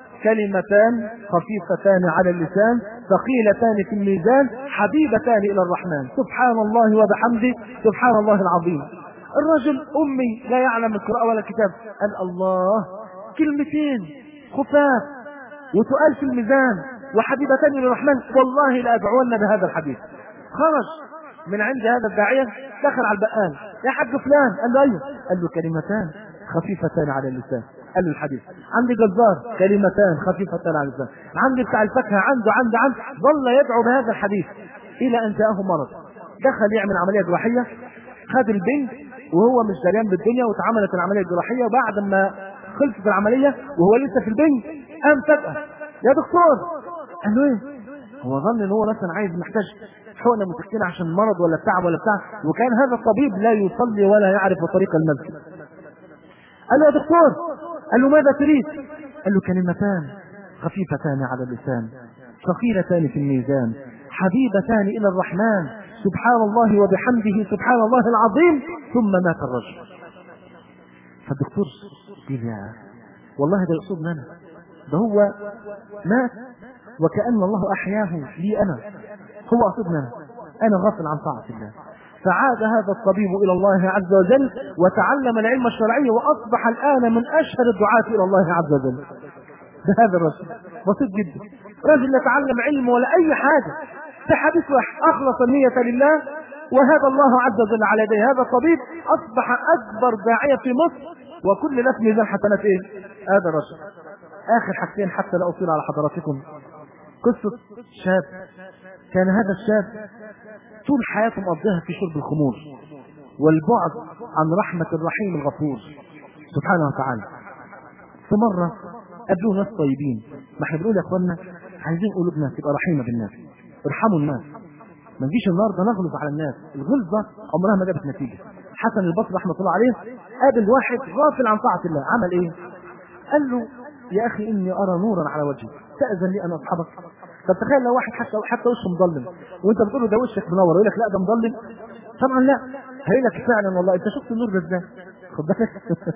Speaker 1: كلمتان خفيفتان على اللسان ثقيلتان في الميزان حبيبتان إلى الرحمن سبحان الله وبحمده سبحان الله العظيم الرجل أمي لا يعلم القراءة ولا الكتاب قال الله كلمتين خفاف وتقال في الميزان وحبيبتان إلى الرحمن والله لأدعون بهذا الحديث خرج من عند هذا الداعية دخل على البقال يا حاج فلان قال له ايوه قال له كلمتان خفيفتان على اللسان قال له الحديث عندي جزار كلمتان خفيفتان على اللسان عندي بتاع الفاكهه عنده عنده عنده ظل يدعو بهذا الحديث الى ان جاءه مرض دخل يعمل عمليه جراحيه خد البنت وهو مش دريان بالدنيا واتعملت العمليه الجراحيه وبعد ما خلصت العمليه وهو لسه في البنت قام فجاه يا دكتور قال له ايه هو ظن ان هو مثلا عايز محتاج حقنه مسكنه عشان مرض ولا تعب ولا بتاع وكان هذا الطبيب لا يصلي ولا يعرف طريق المسجد قال له يا دكتور قال له ماذا تريد قال له كلمتان خفيفتان على اللسان ثقيلتان في الميزان حبيبتان الى الرحمن سبحان الله وبحمده سبحان الله العظيم ثم مات الرجل فالدكتور قال يا والله ده يقصدنا انا ده هو مات وكأن الله أحياه لي أنا هو قصدنا أنا أنا غافل عن طاعة الله فعاد هذا الطبيب إلى الله عز وجل وتعلم العلم الشرعي وأصبح الآن من أشهر الدعاة إلى الله عز وجل بهذا الرجل بسيط جدا رجل لا تعلم علم ولا أي حاجة في حديث واحد أخلص النية لله وهذا الله عز وجل على يديه هذا الطبيب أصبح أكبر داعية في مصر وكل ناس ميزان حسنات إيه؟ هذا الرجل آخر حاجتين حتى لا أطيل على حضراتكم قصة شاب كان هذا الشاب طول حياته مقضيها في شرب الخمور والبعد عن رحمة الرحيم الغفور سبحانه وتعالى في مرة قابلوه ناس طيبين ما احنا بنقول يا اخوانا عايزين قلوبنا تبقى رحيمة بالناس ارحموا الناس ما نجيش النهارده نغلظ على الناس الغلظة عمرها ما جابت نتيجة حسن البصري رحمة الله عليه قابل واحد غافل عن طاعة الله عمل ايه قال له يا اخي اني ارى نورا على وجهي تأذن لي ان اصحبك طب تخيل لو واحد حتى حتى وشه مظلم وانت بتقول له ده وشك منور يقول لك لا ده مظلم طبعا لا هيقول لك فعلا والله انت شفت النور ده ازاي خد بالك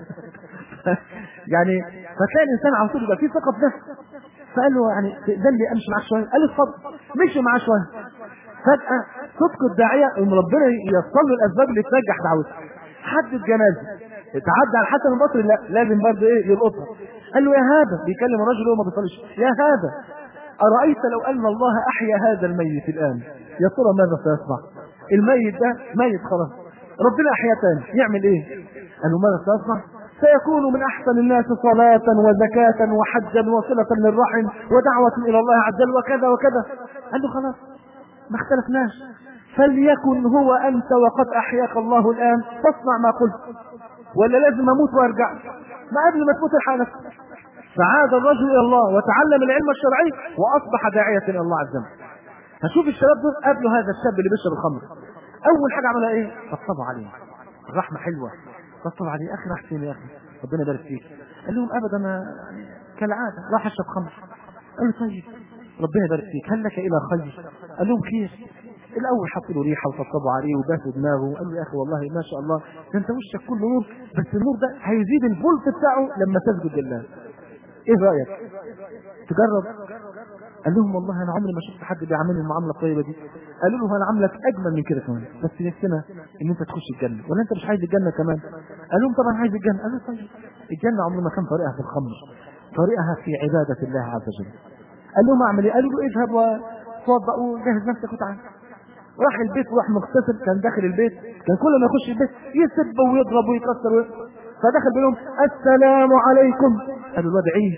Speaker 1: يعني فتلاقي الانسان على طول يبقى فيه ثقه في نفسه فقال له يعني تأذن لي امشي معاك شويه قال له اتفضل مشي معاه شويه فجأة صدق الداعية ان ربنا ييسر له الاسباب اللي تنجح دعوته حد الجنازه تعدى على الحسن البصري لا لازم برضه ايه يلقطها قال له يا هذا بيكلم الرجل وهو ما بيصليش يا هذا أرأيت لو أن الله أحيا هذا الميت الآن يا ترى ماذا سيصنع الميت ده ميت خلاص ربنا أحيا تاني يعمل إيه قال له ماذا سيصنع سيكون من أحسن الناس صلاة وزكاة وحجا وصلة للرحم ودعوة إلى الله عز وجل وكذا وكذا قال له خلاص ما اختلفناش فليكن هو أنت وقد أحياك الله الآن فاصنع ما قلت ولا لازم أموت وأرجع ما قبل ما تموت الحالة فعاد الرجل الى الله وتعلم العلم الشرعي واصبح داعيه الى الله عز وجل. هشوف الشباب دول قابلوا هذا الشاب اللي بيشرب الخمر. اول حاجه عملها ايه؟ طبطبوا عليه. الرحمه حلوه. طبطبوا عليه اخي راح فين يا اخي؟ ربنا يبارك فيك. قال لهم ابدا انا كالعاده راح اشرب خمر. قال له طيب ربنا يبارك فيك هل لك الى خير؟ قال لهم خير. الاول حطوا له ريحه وطبطبوا عليه وباسوا دماغه قال له يا اخي والله ما شاء الله ده انت وشك كله نور بس النور ده هيزيد الفولت بتاعه لما تسجد لله. ايه رايك تجرب قال لهم والله انا عمري ما شفت حد بيعاملني المعامله الطيبه دي قالوا له انا عاملك اجمل من كده كمان بس نفسنا ان انت تخش الجنه ولا انت مش عايز الجنه كمان قال لهم طبعا عايز الجنه قال له طيب الجنه عمر ما كان طريقها في الخمر طريقها في عباده الله عز وجل قال لهم اعمل ايه قالوا له اذهب وتوضا وجهز نفسك وتعال راح البيت وراح مغتسل كان داخل البيت كان كل ما يخش البيت يسب ويضرب ويكسر وي... فدخل بينهم السلام عليكم قالوا الواد عيد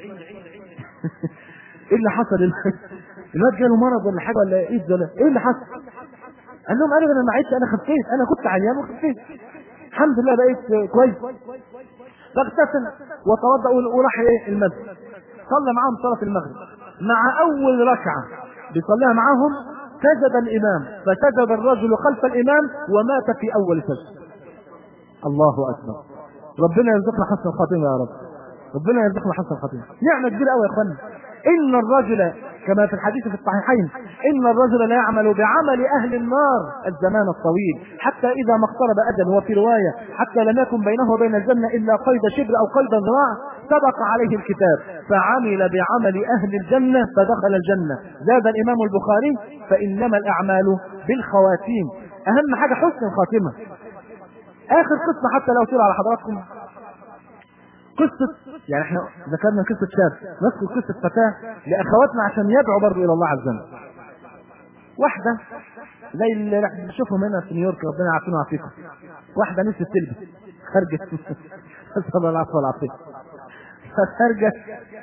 Speaker 1: ايه اللي حصل الواد جاله مرض ولا حاجه ولا ايه ولا ايه اللي حصل قال لهم انا انا ما عدتش انا خفيت انا كنت عيان وخفيت الحمد لله بقيت كويس فاغتسل وتوضا وراح ايه المسجد صلى معاهم صلاه المغرب مع اول ركعه بيصليها معاهم سجد الامام فسجد الرجل خلف الامام ومات في اول سجد الله اكبر ربنا يرزقنا حسن الخاتمه يا رب ربنا يرزقنا حسن الخاتمه نعمه كبيره قوي يا اخوانا ان الرجل كما في الحديث في الصحيحين ان الرجل لا يعمل بعمل اهل النار الزمان الطويل حتى اذا ما اقترب اجل وفي روايه حتى لم يكن بينه وبين الجنه الا قيد شبر او قيد ذراع سبق عليه الكتاب فعمل بعمل اهل الجنه فدخل الجنه زاد الامام البخاري فانما الاعمال بالخواتيم اهم حاجه حسن الخاتمه اخر قسمه حتى لو تقول على حضراتكم قصة يعني احنا ذكرنا قصة شاب نذكر قصة فتاة لأخواتنا عشان يدعوا برضه إلى الله عز وجل. واحدة زي اللي بنشوفهم هنا في نيويورك ربنا يعافينا ويعافيكم. واحدة نفسها تلبس خرجت نسأل الله العفو والعافية. فخرجت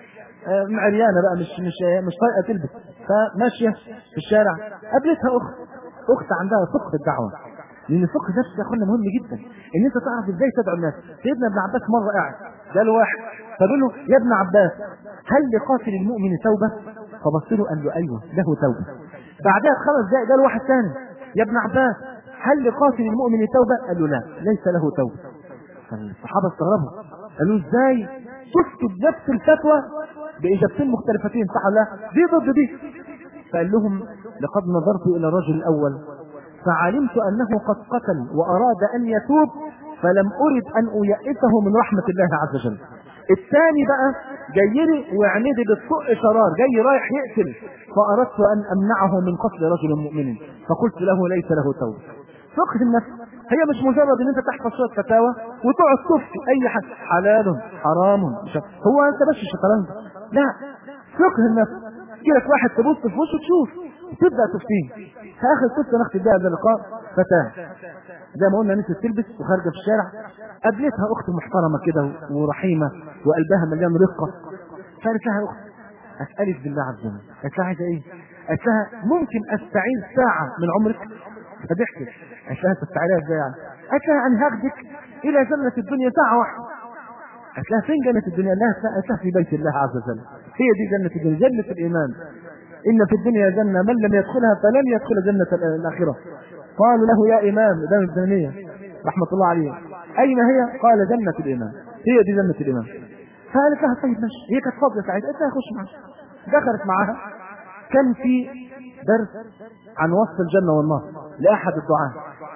Speaker 1: عريانة بقى مش مش مش طايقة تلبس فماشية في الشارع قابلتها أخت أخت عندها فقه الدعوة لان فقه نفس يا اخوانا مهم جدا ان انت تعرف ازاي تدعو الناس سيدنا ابن عباس مره قاعد قال واحد فقال له يا ابن عباس هل لقاتل المؤمن توبه فبص له قال له ايوه له توبه بعدها بخمس دقائق قال واحد ثاني يا ابن عباس هل لقاتل المؤمن توبه قال له لا ليس له توبه فالصحابه استغربوا قالوا ازاي شفت بنفس الفتوى باجابتين مختلفتين صح ولا لا دي ضد دي فقال لهم لقد نظرت الى الرجل الاول فعلمت انه قد قتل واراد ان يتوب فلم ارد ان ايئسه من رحمه الله عز وجل. الثاني بقى جاي لي وعندي بالسوء شرار جاي رايح يقتل فاردت ان امنعه من قتل رجل مؤمن فقلت له ليس له توبه. فقه النفس هي مش مجرد ان انت تحفظ شويه فتاوى وتقعد تفتي اي حاجه حلال حرام مش هو انت بس الشطرنج لا فقه النفس يجيلك واحد تبص في وشه تشوف تبدا تفتيه في اخر قصه نختم بها هذا اللقاء فتاه زي ما قلنا نسيت تلبس وخارجه في الشارع قابلتها اخت محترمه كده ورحيمه وقلبها مليان رقه فقالت لها يا اخت اسالك بالله عز وجل قالت لها عايزه ايه؟ قالت لها ممكن استعين ساعه من عمرك فضحكت قالت لها تستعينها ازاي يعني؟ قالت لها انا هاخدك الى جنه الدنيا ساعه واحده قالت لها فين جنة الدنيا؟ لا قالت لها في بيت الله عز وجل. هي دي جنة الدنيا، جنة الإيمان. إن في الدنيا جنة من لم يدخلها فلن يدخل جنة الآخرة. قالوا له يا إمام إمام الدنيا رحمة الله عليه أين هي؟ قال جنة الإيمان. هي دي جنة الإيمان. فقالت لها طيب ماشي، هي كانت فاضية ساعتها، قالت لها خش معاها. دخلت معاها كان في درس عن وصف الجنة والنار لأحد الدعاة.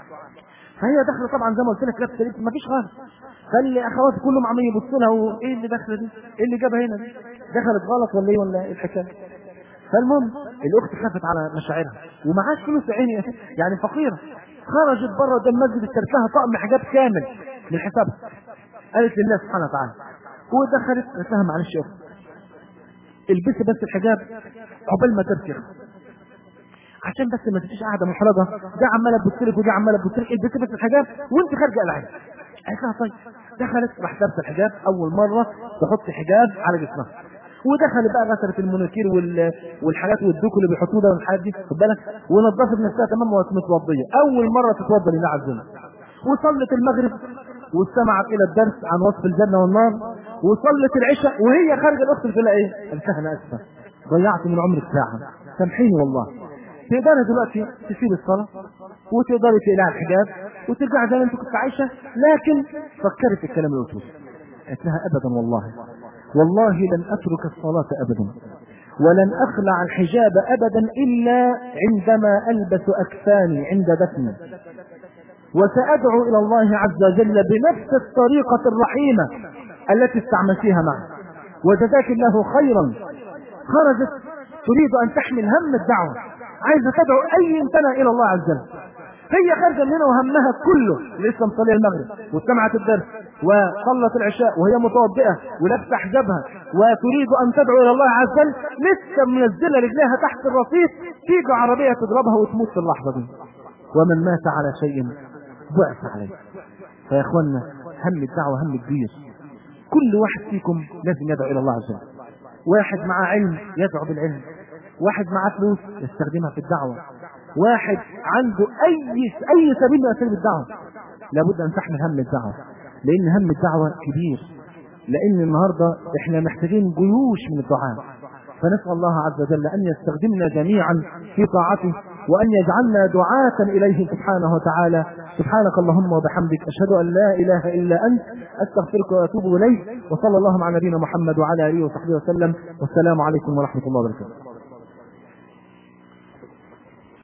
Speaker 1: فهي داخله طبعا زي ما قلت لك لابسه لبس مفيش خالص فاللي اخواتي كلهم عمالين يبصوا لها وايه اللي داخله دي؟ ايه اللي جابها هنا دي؟ دخلت غلط ولا ايه ولا ايه الحكايه؟ فالمهم الاخت خافت على مشاعرها ومعاش فلوس يا عيني يعني فقيره خرجت بره قدام المسجد اشترت لها طقم حجاب كامل من حسابها قالت لله سبحانه وتعالى ودخلت قالت لها معلش يا اخت البسي بس الحجاب عقبال ما تركخ عشان بس ما تبقيش قاعده محرجه ده عماله تبص لك وده عماله تبص لك البسي بس الحجاب وانت خارجه العين قالت لها طيب دخلت راح لابسه الحجاب اول مره تحط حجاب على جسمها ودخلت بقى غسلت المناكير وال... والحاجات والدوك اللي بيحطوه ده والحاجات دي خد بالك ونظفت نفسها تمام وهي متوضيه اول مره تتوضا لله عز وجل وصلت المغرب واستمعت الى الدرس عن وصف الجنه والنار وصلت العشاء وهي خارجه الاخت في ايه؟ قالت لها انا اسفه ضيعت من عمرك ساعه سامحيني والله تقدري دلوقتي تسيب الصلاه وتقدري تقلعي الحجاب وترجعي زي ما انت كنت عايشه لكن فكري في الكلام اللي قلته قالت لها ابدا والله والله لن اترك الصلاه ابدا ولن اخلع الحجاب ابدا الا عندما البس اكفاني عند دفني وسادعو الى الله عز وجل بنفس الطريقه الرحيمه التي استعملتيها معي وجزاك الله خيرا خرجت تريد ان تحمل هم الدعوه عايزه تدعو اي انسان الى الله عز وجل هي خارجه من هنا وهمها كله لسه مصليه المغرب واستمعت الدرس وصلت العشاء وهي متوضئه ولابسه حجابها وتريد ان تدعو الى الله عز وجل لسه منزله رجليها تحت الرصيف تيجي عربيه تضربها وتموت في اللحظه دي ومن مات على شيء بعث عليه فيا اخوانا هم الدعوة هم كبير كل واحد فيكم لازم يدعو الى الله عز وجل واحد معاه علم يدعو بالعلم واحد معاه فلوس يستخدمها في الدعوة واحد عنده اي اي سبيل من اساليب الدعوة لابد ان تحمل هم الدعوة لان هم الدعوة كبير لان النهاردة احنا محتاجين جيوش من الدعاء فنسأل الله عز وجل أن يستخدمنا جميعا في طاعته وأن يجعلنا دعاة إليه سبحانه وتعالى سبحانك اللهم وبحمدك أشهد أن لا إله إلا أنت أستغفرك وأتوب إليك وصلى الله على نبينا محمد وعلى آله وصحبه وسلم والسلام عليكم ورحمة الله وبركاته